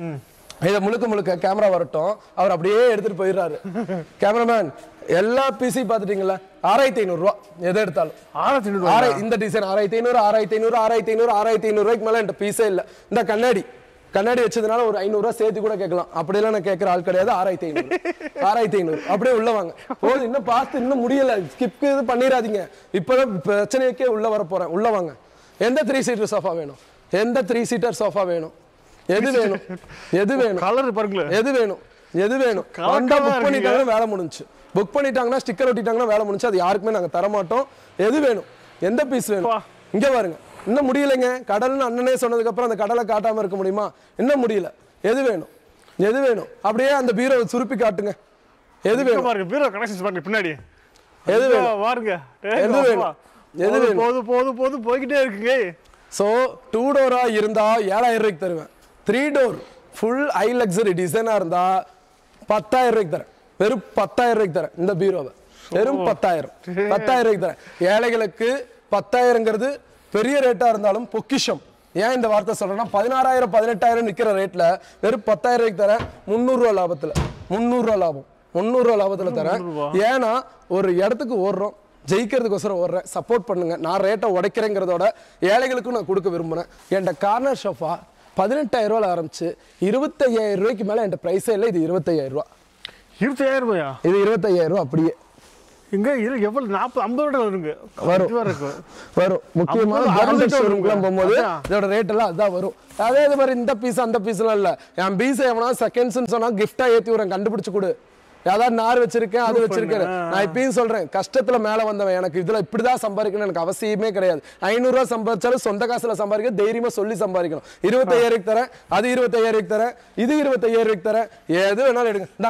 இதை முழுக்க முழுக்க கேமரா வரட்டும் அவர் அப்படியே எடுத்துட்டு போயிடுறாரு கேமராமேன் எல்லா பிசி பார்த்துட்டீங்களா ஆறாயிரத்தி ஐநூறுரூவா எதை எடுத்தாலும் ஆயிரத்தி ஐநூறு ஆறாய் இந்த டிசைன் ஆறாயிரத்தி ஐநூறு ஆறாயிரத்தி ஐநூறு ஆறாயிரத்தி ஐநூறு ஆறாயிரத்தி ஐநூறு ரூபாய்க்கு மேல என்கிட்ட பீஸே இல்ல இந்த கண்ணாடி கண்ணாடி வச்சதுனால ஒரு ஐநூறுரூவா சேர்த்து கூட கேட்கலாம் அப்படியெல்லாம் நான் கேட்குற ஆள் கிடையாது ஆறாயிரத்தி ஐநூறு ஆறாயிரத்தி ஐநூறு அப்படியே உள்ள வாங்க போதும் இன்னும் பார்த்து இன்னும் முடியல ஸ்கிப் இது பண்ணிடாதீங்க இப்பதான் பிரச்சனைக்கே உள்ள வர போறேன் உள்ள வாங்க எந்த த்ரீ சீட்டர் சோஃபா வேணும் எந்த த்ரீ சீட்டர் சோஃபா வேணும் எது வேணும் எது வேணும் கலர் பாருங்களேன் எது வேணும் எது வேணும் கலக்கமா வந்தா புக் இருக்குங்க. பண்ணிட்டாங்கன்னா வேலை முடிஞ்சுச்சு புக் பண்ணிட்டாங்கன்னா ஸ்டிக்கர் ஒட்டிட்டாங்கன்னா வேலை முடிஞ்சு அது யாருக்குமே நாங்க தர மாட்டோம் எது வேணும் எந்த பீஸ் வேணும் பா. இங்க பாருங்க இன்னும் முடியலைங்க கடல்னு அண்ணனே சொன்னதுக்கு அப்புறம் அந்த கடலை காட்டாம இருக்க முடியுமா இன்னும் முடியல எது வேணும் எது வேணும் அப்படியே அந்த பீரோவை சுருப்பி காட்டுங்க எது வேணும் பாருங்க பீரோ கனெக்ஷன்ஸ் பாருங்க பின்னாடி எது ஐயோ, வேணும்? பாருங்க டேய், எது அப்பா. வேணும்? எது போதும், வேணும்? போதும் போதும் போதும் போய்கிட்டே இருக்குங்க ஸோ டூ டோரா இருந்தா ஏழாயிரம் ரூபாய்க்கு தருவேன் த்ரீ டோர் ஃபுல் ஐ லக்ஸரி டிசைனா இருந்தா பத்தாயிரம் ரூபாய்க்கு தரேன் வெறும் பத்தாயிரம் ரூபாய்க்கு தரேன் இந்த பீரோவை வெறும் பத்தாயிரம் பத்தாயிரம் ரூபாய்க்கு தரேன் ஏழைகளுக்கு பத்தாயிரங்கிறது பெரிய ரேட்டா இருந்தாலும் பொக்கிஷம் ஏன் இந்த வார்த்தை சொல்றேன்னா பதினாறாயிரம் பதினெட்டாயிரம் நிக்கிற ரேட்ல வெறும் பத்தாயிரம் ரூபாய்க்கு தரேன் முந்நூறுரூவா லாபத்துல முந்நூறுரூவா லாபம் முந்நூறுரூவா லாபத்துல தரேன் ஏன்னா ஒரு இடத்துக்கு ஓடுறோம் ஜெயிக்கிறதுக்கோசரம் ஓடுறேன் சப்போர்ட் பண்ணுங்க நான் ரேட்டை உடைக்கிறேங்கிறதோட ஏழைகளுக்கும் நான் கொடுக்க விரும்புறேன் என்கிட்ட கார்னர் ஷோஃபா பதினெட்டாயிரம் ரூபாயில் ஆரம்பிச்சு இருபத்தையாயிரம் ரூபாய்க்கு மேலே என்கிட்ட ப்ரைஸே இல்லை இது இருபத்தையாயிரம் ரூபா இருபத்தாயிரம் ரூபாயா இது இருபத்தையாயிரம் ரூபா அப்படியே இங்க இது எவ்வளவு நாற்பது ஐம்பது ரூபா வருங்க வரும். இதுவா இருக்கு வரும் முக்கியமான ஐம்பது, பிராண்டட் அறுபது ஷோரூம்க்குலாம் போகும்போது அதான். இதோட ரேட் எல்லாம் அதான் வரும் அதே இது மாதிரி இந்த பீஸ் அந்த பீஸ்லாம் இல்லை என் பீஸ் எவனா செகண்ட்ஸ்னு சொன்னா கிஃப்டா ஏற்றி விடுறேன் கண்டுபிடிச்சு கொடு ஏதாவது நார் வச்சிருக்கேன் அது வச்சிருக்கேன் நான் இப்பயும் சொல்றேன் கஷ்டத்துல மேல வந்தவன் எனக்கு இதுல இப்படிதான் சம்பாதிக்கணும் எனக்கு அவசியமே கிடையாது ஐநூறு ரூபாய் சம்பாதிச்சாலும் சொந்த காசுல சம்பாதிக்க தைரியமா சொல்லி சம்பாதிக்கணும் இருபத்தையாயிரம் தரேன் அது இருபத்தையாயிரம் தரேன் இது இருபத்தையாயிரம் தரேன் எது வேணாலும் எடுங்க இந்தாங்க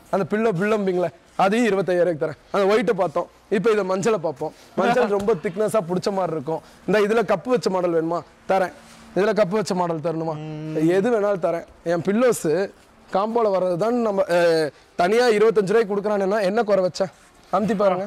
அந்த பில்லோ பில்லம்பிங்களே அதையும் இருபத்தையாயிரம் தரேன் அந்த ஒயிட்டை பார்த்தோம் இப்போ இதை மஞ்சளை பார்ப்போம் மஞ்சள் ரொம்ப திக்னஸாக பிடிச்ச மாதிரி இருக்கும் இந்த இதில் கப்பு வச்ச மாடல் வேணுமா தரேன் இதில் கப்பு வச்ச மாடல் தரணுமா எது வேணாலும் தரேன் என் பில்லோஸு காம்போல வர்றது தான் நம்ம தனியாக இருபத்தஞ்சு ரூபாய்க்கு கொடுக்குறான்னா என்ன குறை வச்சேன் அமுத்தி பாருங்க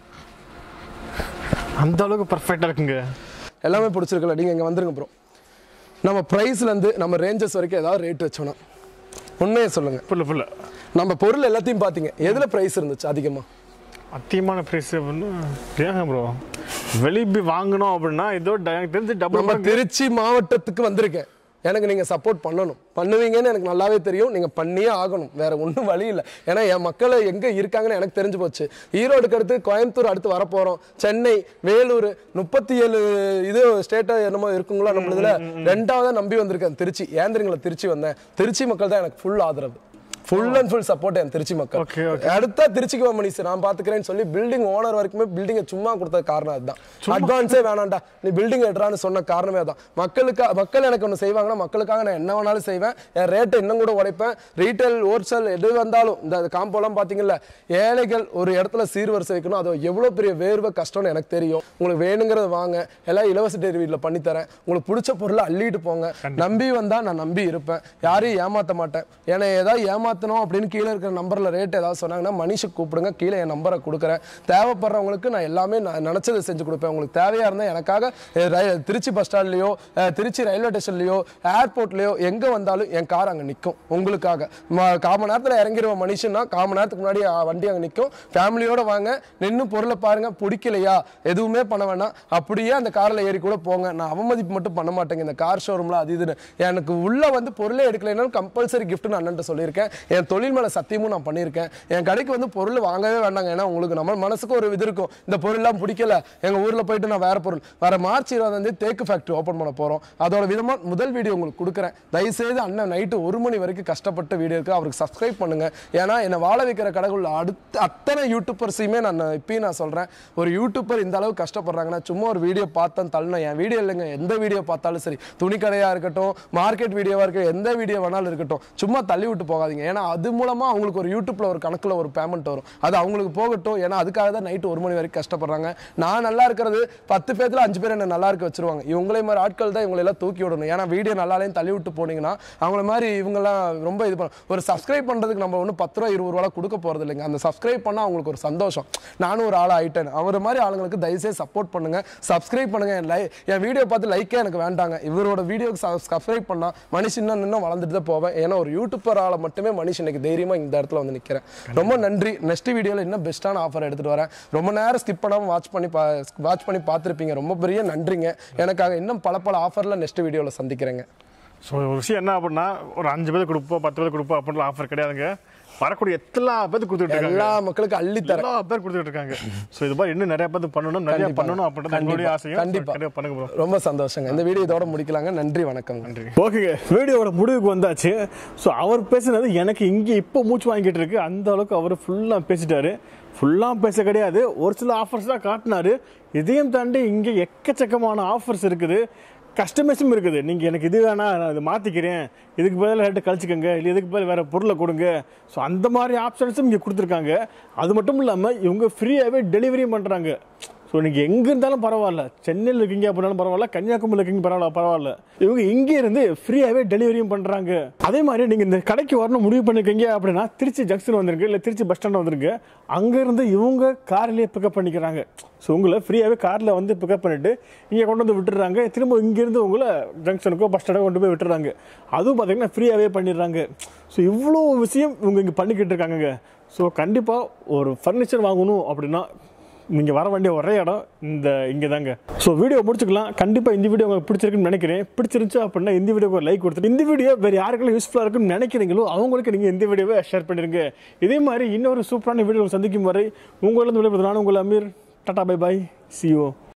அந்த அளவுக்கு பர்ஃபெக்டாக இருக்குங்க எல்லாமே பிடிச்சிருக்குல்ல நீங்கள் இங்கே வந்துருங்க ப்ரோ நம்ம ப்ரைஸ்லேருந்து நம்ம ரேஞ்சஸ் வரைக்கும் ஏதாவது ரேட் வச்சோன்னா உண்மையை சொல்லுங்கள் ஃபுல்லு ஃபுல்லு நம்ம பொருள் எல்லாத்தையும் பார்த்தீங்க எதில் ப்ரைஸ் இருந்துச்சு அதிகமாக அதிகமான ப்ரைஸ் அப்படின்னு ஏங்க ப்ரோ வெளியே போய் வாங்கணும் அப்படின்னா இதோ ட- எனக்கு தெரிஞ்சு டபுள் நம்ம திருச்சி மாவட்டத்துக்கு வந்திருக்கேன் எனக்கு நீங்கள் சப்போர்ட் பண்ணணும் பண்ணுவீங்கன்னு எனக்கு நல்லாவே தெரியும் நீங்கள் பண்ணியே ஆகணும் வேற ஒன்றும் வழி இல்லை ஏன்னா என் மக்களை எங்கே இருக்காங்கன்னு எனக்கு தெரிஞ்சு போச்சு ஈரோடுக்கு அடுத்து கோயம்புத்தூர் அடுத்து வரப்போகிறோம் சென்னை வேலூர் முப்பத்தி ஏழு இது ஸ்டேட்டாக என்னமோ இருக்குங்களோ நம்மளதுல ரெண்டாவதாக நம்பி வந்திருக்கேன் திருச்சி ஏன் தெரியுங்களா திருச்சி வந்தேன் திருச்சி மக்கள் தான் எனக்கு ஃபுல் ஆதரவு ஃபுல் அண்ட் ஃபுல் சப்போர்ட் என் திருச்சி மக்கள் Okay, okay. அடுத்தா திருச்சிக்கு வா மணிஷ் நான் பாத்துக்கிறேன்னு சொல்லி பில்டிங் ஓனர் வரைக்குமே பில்டிங்கை சும்மா கொடுத்த காரணம் அதுதான் அட்வான்ஸே வேணாம்டா நீ பில்டிங் எடுறான்னு சொன்ன காரணமே அதான் மக்களுக்கு மக்கள் எனக்கு ஒன்று செய்வாங்கன்னா மக்களுக்காக நான் என்ன வேணாலும் செய்வேன் என் ரேட்டை இன்னும் கூட உடைப்பேன் ரீட்டைல் ஹோல்சேல் எது வந்தாலும் இந்த காம்போலாம் பார்த்தீங்கல்ல ஏழைகள் ஒரு இடத்துல சீர்வரிசை வைக்கணும் அது எவ்வளோ பெரிய வேர்வை கஷ்டம்னு எனக்கு தெரியும் உங்களுக்கு வேணுங்கிறத வாங்க எல்லாம் இலவச டெலிவரியில் பண்ணித்தரேன் உங்களுக்கு பிடிச்ச பொருளை அள்ளிட்டு போங்க நம்பி வந்தா நான் நம்பி இருப்பேன் யாரையும் ஏமாத்த மாட்டேன் ஏன்னா ஏதாவது ஏமாத்தணும் அப்படின்னு கீழே இருக்கிற நம்பர்ல ரேட் ஏதாவது சொன்னாங்கன்னா மனுஷை கூப்பிடுங்க கீழே என் நம்பரை கொடுக்குறேன் தேவைப்படுறவங்களுக்கு நான் எல்லாமே நான் நினைச்சதை செஞ்சு கொடுப்பேன் உங்களுக்கு தேவையா இருந்தால் எனக்காக அஹ், ரயில் திருச்சி பஸ் ஸ்டாண்ட்லயோ அஹ், திருச்சி ரயில்வே ஸ்டேஷன்லயோ ஏர்போர்ட்லயோ எங்க வந்தாலும் என் கார் அங்க நிற்கும் உங்களுக்காக ம- கால் மணி நேரத்தில் இறங்கிடுவோம் மனுஷன்னா கால் மணி நேரத்துக்கு முன்னாடி அஹ், வண்டி அங்கே நிற்கும் ஃபேமிலியோட வாங்க நின்று பொருளை பாருங்க பிடிக்கலையா எதுவுமே பண்ண வேணாம் அப்படியே அந்த காரில் ஏறி கூட போங்க நான் அவமதிப்பு மட்டும் பண்ண மாட்டேங்க இந்த கார் ஷோரூம்ல அது இதுன்னு எனக்கு உள்ள வந்து பொருளே எடுக்கலைனாலும் கம்பல்சரி கிஃப்ட்னு அண்ணன்ட்ட சொல்லியிருக்கேன் என் தொழில் மேல சத்தியமும் நான் பண்ணியிருக்கேன் என் கடைக்கு வந்து பொருள் வாங்கவே வேண்டாங்க ஏன்னா உங்களுக்கு நம்ம மனசுக்கு ஒரு இது இருக்கும் இந்த பொருள்லாம் பிடிக்கல எங்க ஊர்ல போயிட்டு நான் வேற பொருள் வர மார்ச் இருபதாம் தேதி தேக்கு ஃபேக்டரி ஓப்பன் பண்ண போறோம் அதோட விதமா முதல் வீடியோ உங்களுக்கு கொடுக்குறேன் தயவுசெய்து அண்ணன் நைட்டு ஒரு மணி வரைக்கும் கஷ்டப்பட்ட வீடியோ இருக்கு அவருக்கு சப்ஸ்கிரைப் பண்ணுங்க ஏன்னா என்னை வாழ வைக்கிற கடைகள் அடுத்த அத்தனை யூடியூபர்ஸையுமே நான் இப்பயும் நான் சொல்றேன் ஒரு யூடியூபர் இந்த அளவுக்கு கஷ்டப்படுறாங்கன்னா சும்மா ஒரு வீடியோ பார்த்தேன் தள்ளணும் என் வீடியோ இல்லைங்க எந்த வீடியோ பார்த்தாலும் சரி துணி கடையா இருக்கட்டும் மார்க்கெட் வீடியோவா இருக்கட்டும் எந்த வீடியோ வேணாலும் இருக்கட்டும் சும்மா தள்ளி விட்டு போகாதீங்க ஏன்னா அது மூலமா அவங்களுக்கு ஒரு யூடியூப்ல ஒரு கணக்குல ஒரு பேமெண்ட் வரும் அது அவங்களுக்கு போகட்டும் ஏன்னா அதுக்காக தான் நைட்டு ஒரு மணி வரைக்கும் கஷ்டப்படுறாங்க நான் நல்லா இருக்கிறது பத்து பேர்த்துல அஞ்சு பேர் என்ன நல்லா இருக்க வச்சிருவாங்க இவங்களே மாதிரி ஆட்கள் தான் இவங்களை எல்லாம் தூக்கி விடணும் ஏன்னா வீடியோ நல்லாலையும் தள்ளி விட்டு போனீங்கன்னா அவங்கள மாதிரி இவங்கெல்லாம் ரொம்ப இது பண்ண ஒரு சப்ஸ்கிரைப் பண்றதுக்கு நம்ம ஒன்றும் பத்து ரூபா இருபது ரூபா கொடுக்க போறது இல்லைங்க அந்த சப்ஸ்கிரைப் பண்ணா அவங்களுக்கு ஒரு சந்தோஷம் நானும் ஒரு ஆள் ஆயிட்டேன் அவர் மாதிரி ஆளுங்களுக்கு தயவுசெய்து சப்போர்ட் பண்ணுங்க சப்ஸ்கிரைப் பண்ணுங்க என் லை என் வீடியோ பார்த்து லைக்கே எனக்கு வேண்டாங்க இவரோட வீடியோக்கு சப்ஸ்கிரைப் பண்ணா மனுஷன் இன்னும் இன்னும் வளர்ந்துட்டு தான் போவேன் ஏன்னா ஒரு யூடியூபர் ஆளை மட்டுமே மனுஷன் இன்னைக்கு தைரியமா இந்த இடத்துல வந்து நிக்கிறேன் ரொம்ப நன்றி நெக்ஸ்ட் வீடியோல இன்னும் பெஸ்ட்டான ஆஃபர் எடுத்துட்டு வரேன் ரொம்ப நேரம் ஸ்கிப் பண்ணாம வாட்ச் பண்ணி வாட்ச் பண்ணி பார்த்துருப்பீங்க ரொம்ப பெரிய நன்றிங்க எனக்காக இன்னும் பல பல ஆஃபர்ல நெக்ஸ்ட் வீடியோல சந்திக்கிறேங்க ஸோ ஒரு விஷயம் என்ன அப்படின்னா ஒரு அஞ்சு பேர் கொடுப்போம் பத்து பேர் கொடுப்போம் அப்படின்ற ஆஃபர் கிடையாதுங்க வரக்கூடிய எல்லா பேருக்கு கொடுத்துட்டு இருக்காங்க எல்லா மக்களுக்கும் அள்ளி தரேன் எல்லா பேர் கொடுத்துட்டு இருக்காங்க ஸோ இது மாதிரி இன்னும் நிறைய பேர் பண்ணணும் நிறைய பண்ணணும் அப்படின்றது எங்களுடைய ஆசையும் கண்டிப்பா. So, கண்டிப்பா பண்ணுங்க ப்ரோ ரொம்ப சந்தோஷங்க இந்த வீடியோ இதோட முடிக்கலாங்க நன்றி வணக்கம் நன்றி ஓகேங்க வீடியோவோட முடிவுக்கு வந்தாச்சு ஸோ அவர் பேசுனது எனக்கு இங்கே இப்போ மூச்சு வாங்கிட்டு இருக்கு அந்த அளவுக்கு அவர் ஃபுல்லாக பேசிட்டாரு ஃபுல்லாக பேச கிடையாது ஒரு சில ஆஃபர்ஸ் தான் காட்டினாரு இதையும் தாண்டி இங்கே எக்கச்சக்கமான ஆஃபர்ஸ் இருக்குது கஸ்டமைஸும் இருக்குது நீங்கள் எனக்கு இது வேணா நான் இதை மாற்றிக்கிறேன் இதுக்கு பதிலாக ரேட்டு கழிச்சிக்கோங்க இல்லை இதுக்கு பதில் வேறு பொருளை கொடுங்க ஸோ அந்த மாதிரி ஆப்ஷன்ஸும் இங்கே கொடுத்துருக்காங்க அது மட்டும் இல்லாமல் இவங்க ஃப்ரீயாகவே டெலிவரியும் பண்ணுறாங்க ஸோ நீங்கள் எங்கே இருந்தாலும் பரவாயில்ல சென்னையில் இருக்கீங்க அப்படின்னாலும் பரவாயில்ல கன்னியாகுமரியில் இருக்கீங்க பரவாயில்ல பரவாயில்ல இவங்க இங்கே இருந்து ஃப்ரீயாகவே டெலிவரியும் பண்ணுறாங்க அதே மாதிரி நீங்கள் இந்த கடைக்கு வரணும் முடிவு பண்ணிருக்கீங்க அப்படின்னா திருச்சி ஜங்ஷன் வந்துருக்கு இல்லை திருச்சி பஸ் ஸ்டாண்ட் வந்துருக்கு அங்கேருந்து இவங்க கார்லேயே பிக்கப் பண்ணிக்கிறாங்க ஸோ உங்களை ஃப்ரீயாகவே காரில் வந்து பிக்கப் பண்ணிட்டு இங்கே கொண்டு வந்து விட்டுறாங்க திரும்ப இங்கேருந்து உங்களை ஜங்ஷனுக்கோ பஸ் ஸ்டாண்டோ கொண்டு போய் விட்டுறாங்க அதுவும் பார்த்தீங்கன்னா ஃப்ரீயாகவே பண்ணிடுறாங்க ஸோ இவ்வளோ விஷயம் இவங்க இங்கே பண்ணிக்கிட்டு இருக்காங்கங்க ஸோ கண்டிப்பாக ஒரு ஃபர்னிச்சர் வாங்கணும் அப்படின்னா நீங்கள் வர வேண்டிய ஒரே இடம் இந்த இங்கே தாங்க ஸோ வீடியோ முடிச்சுக்கலாம் கண்டிப்பாக இந்த வீடியோ உங்களுக்கு பிடிச்சிருக்குன்னு நினைக்கிறேன் பிடிச்சிருந்துச்சு அப்படின்னா இந்த வீடியோக்கு ஒரு லைக் கொடுத்துட்டு இந்த வீடியோ வேறு யாருக்கெல்லாம் யூஸ்ஃபுல்லாக இருக்குன்னு நினைக்கிறீங்களோ அவங்களுக்கு நீங்கள் இந்த வீடியோவை ஷேர் பண்ணிருங்க இதே மாதிரி இன்னொரு சூப்பரான வீடியோ சந்திக்கும் வரை உங்களிடம் விடைபெறுவது நான் உங்கள் Amir tata bye bye CO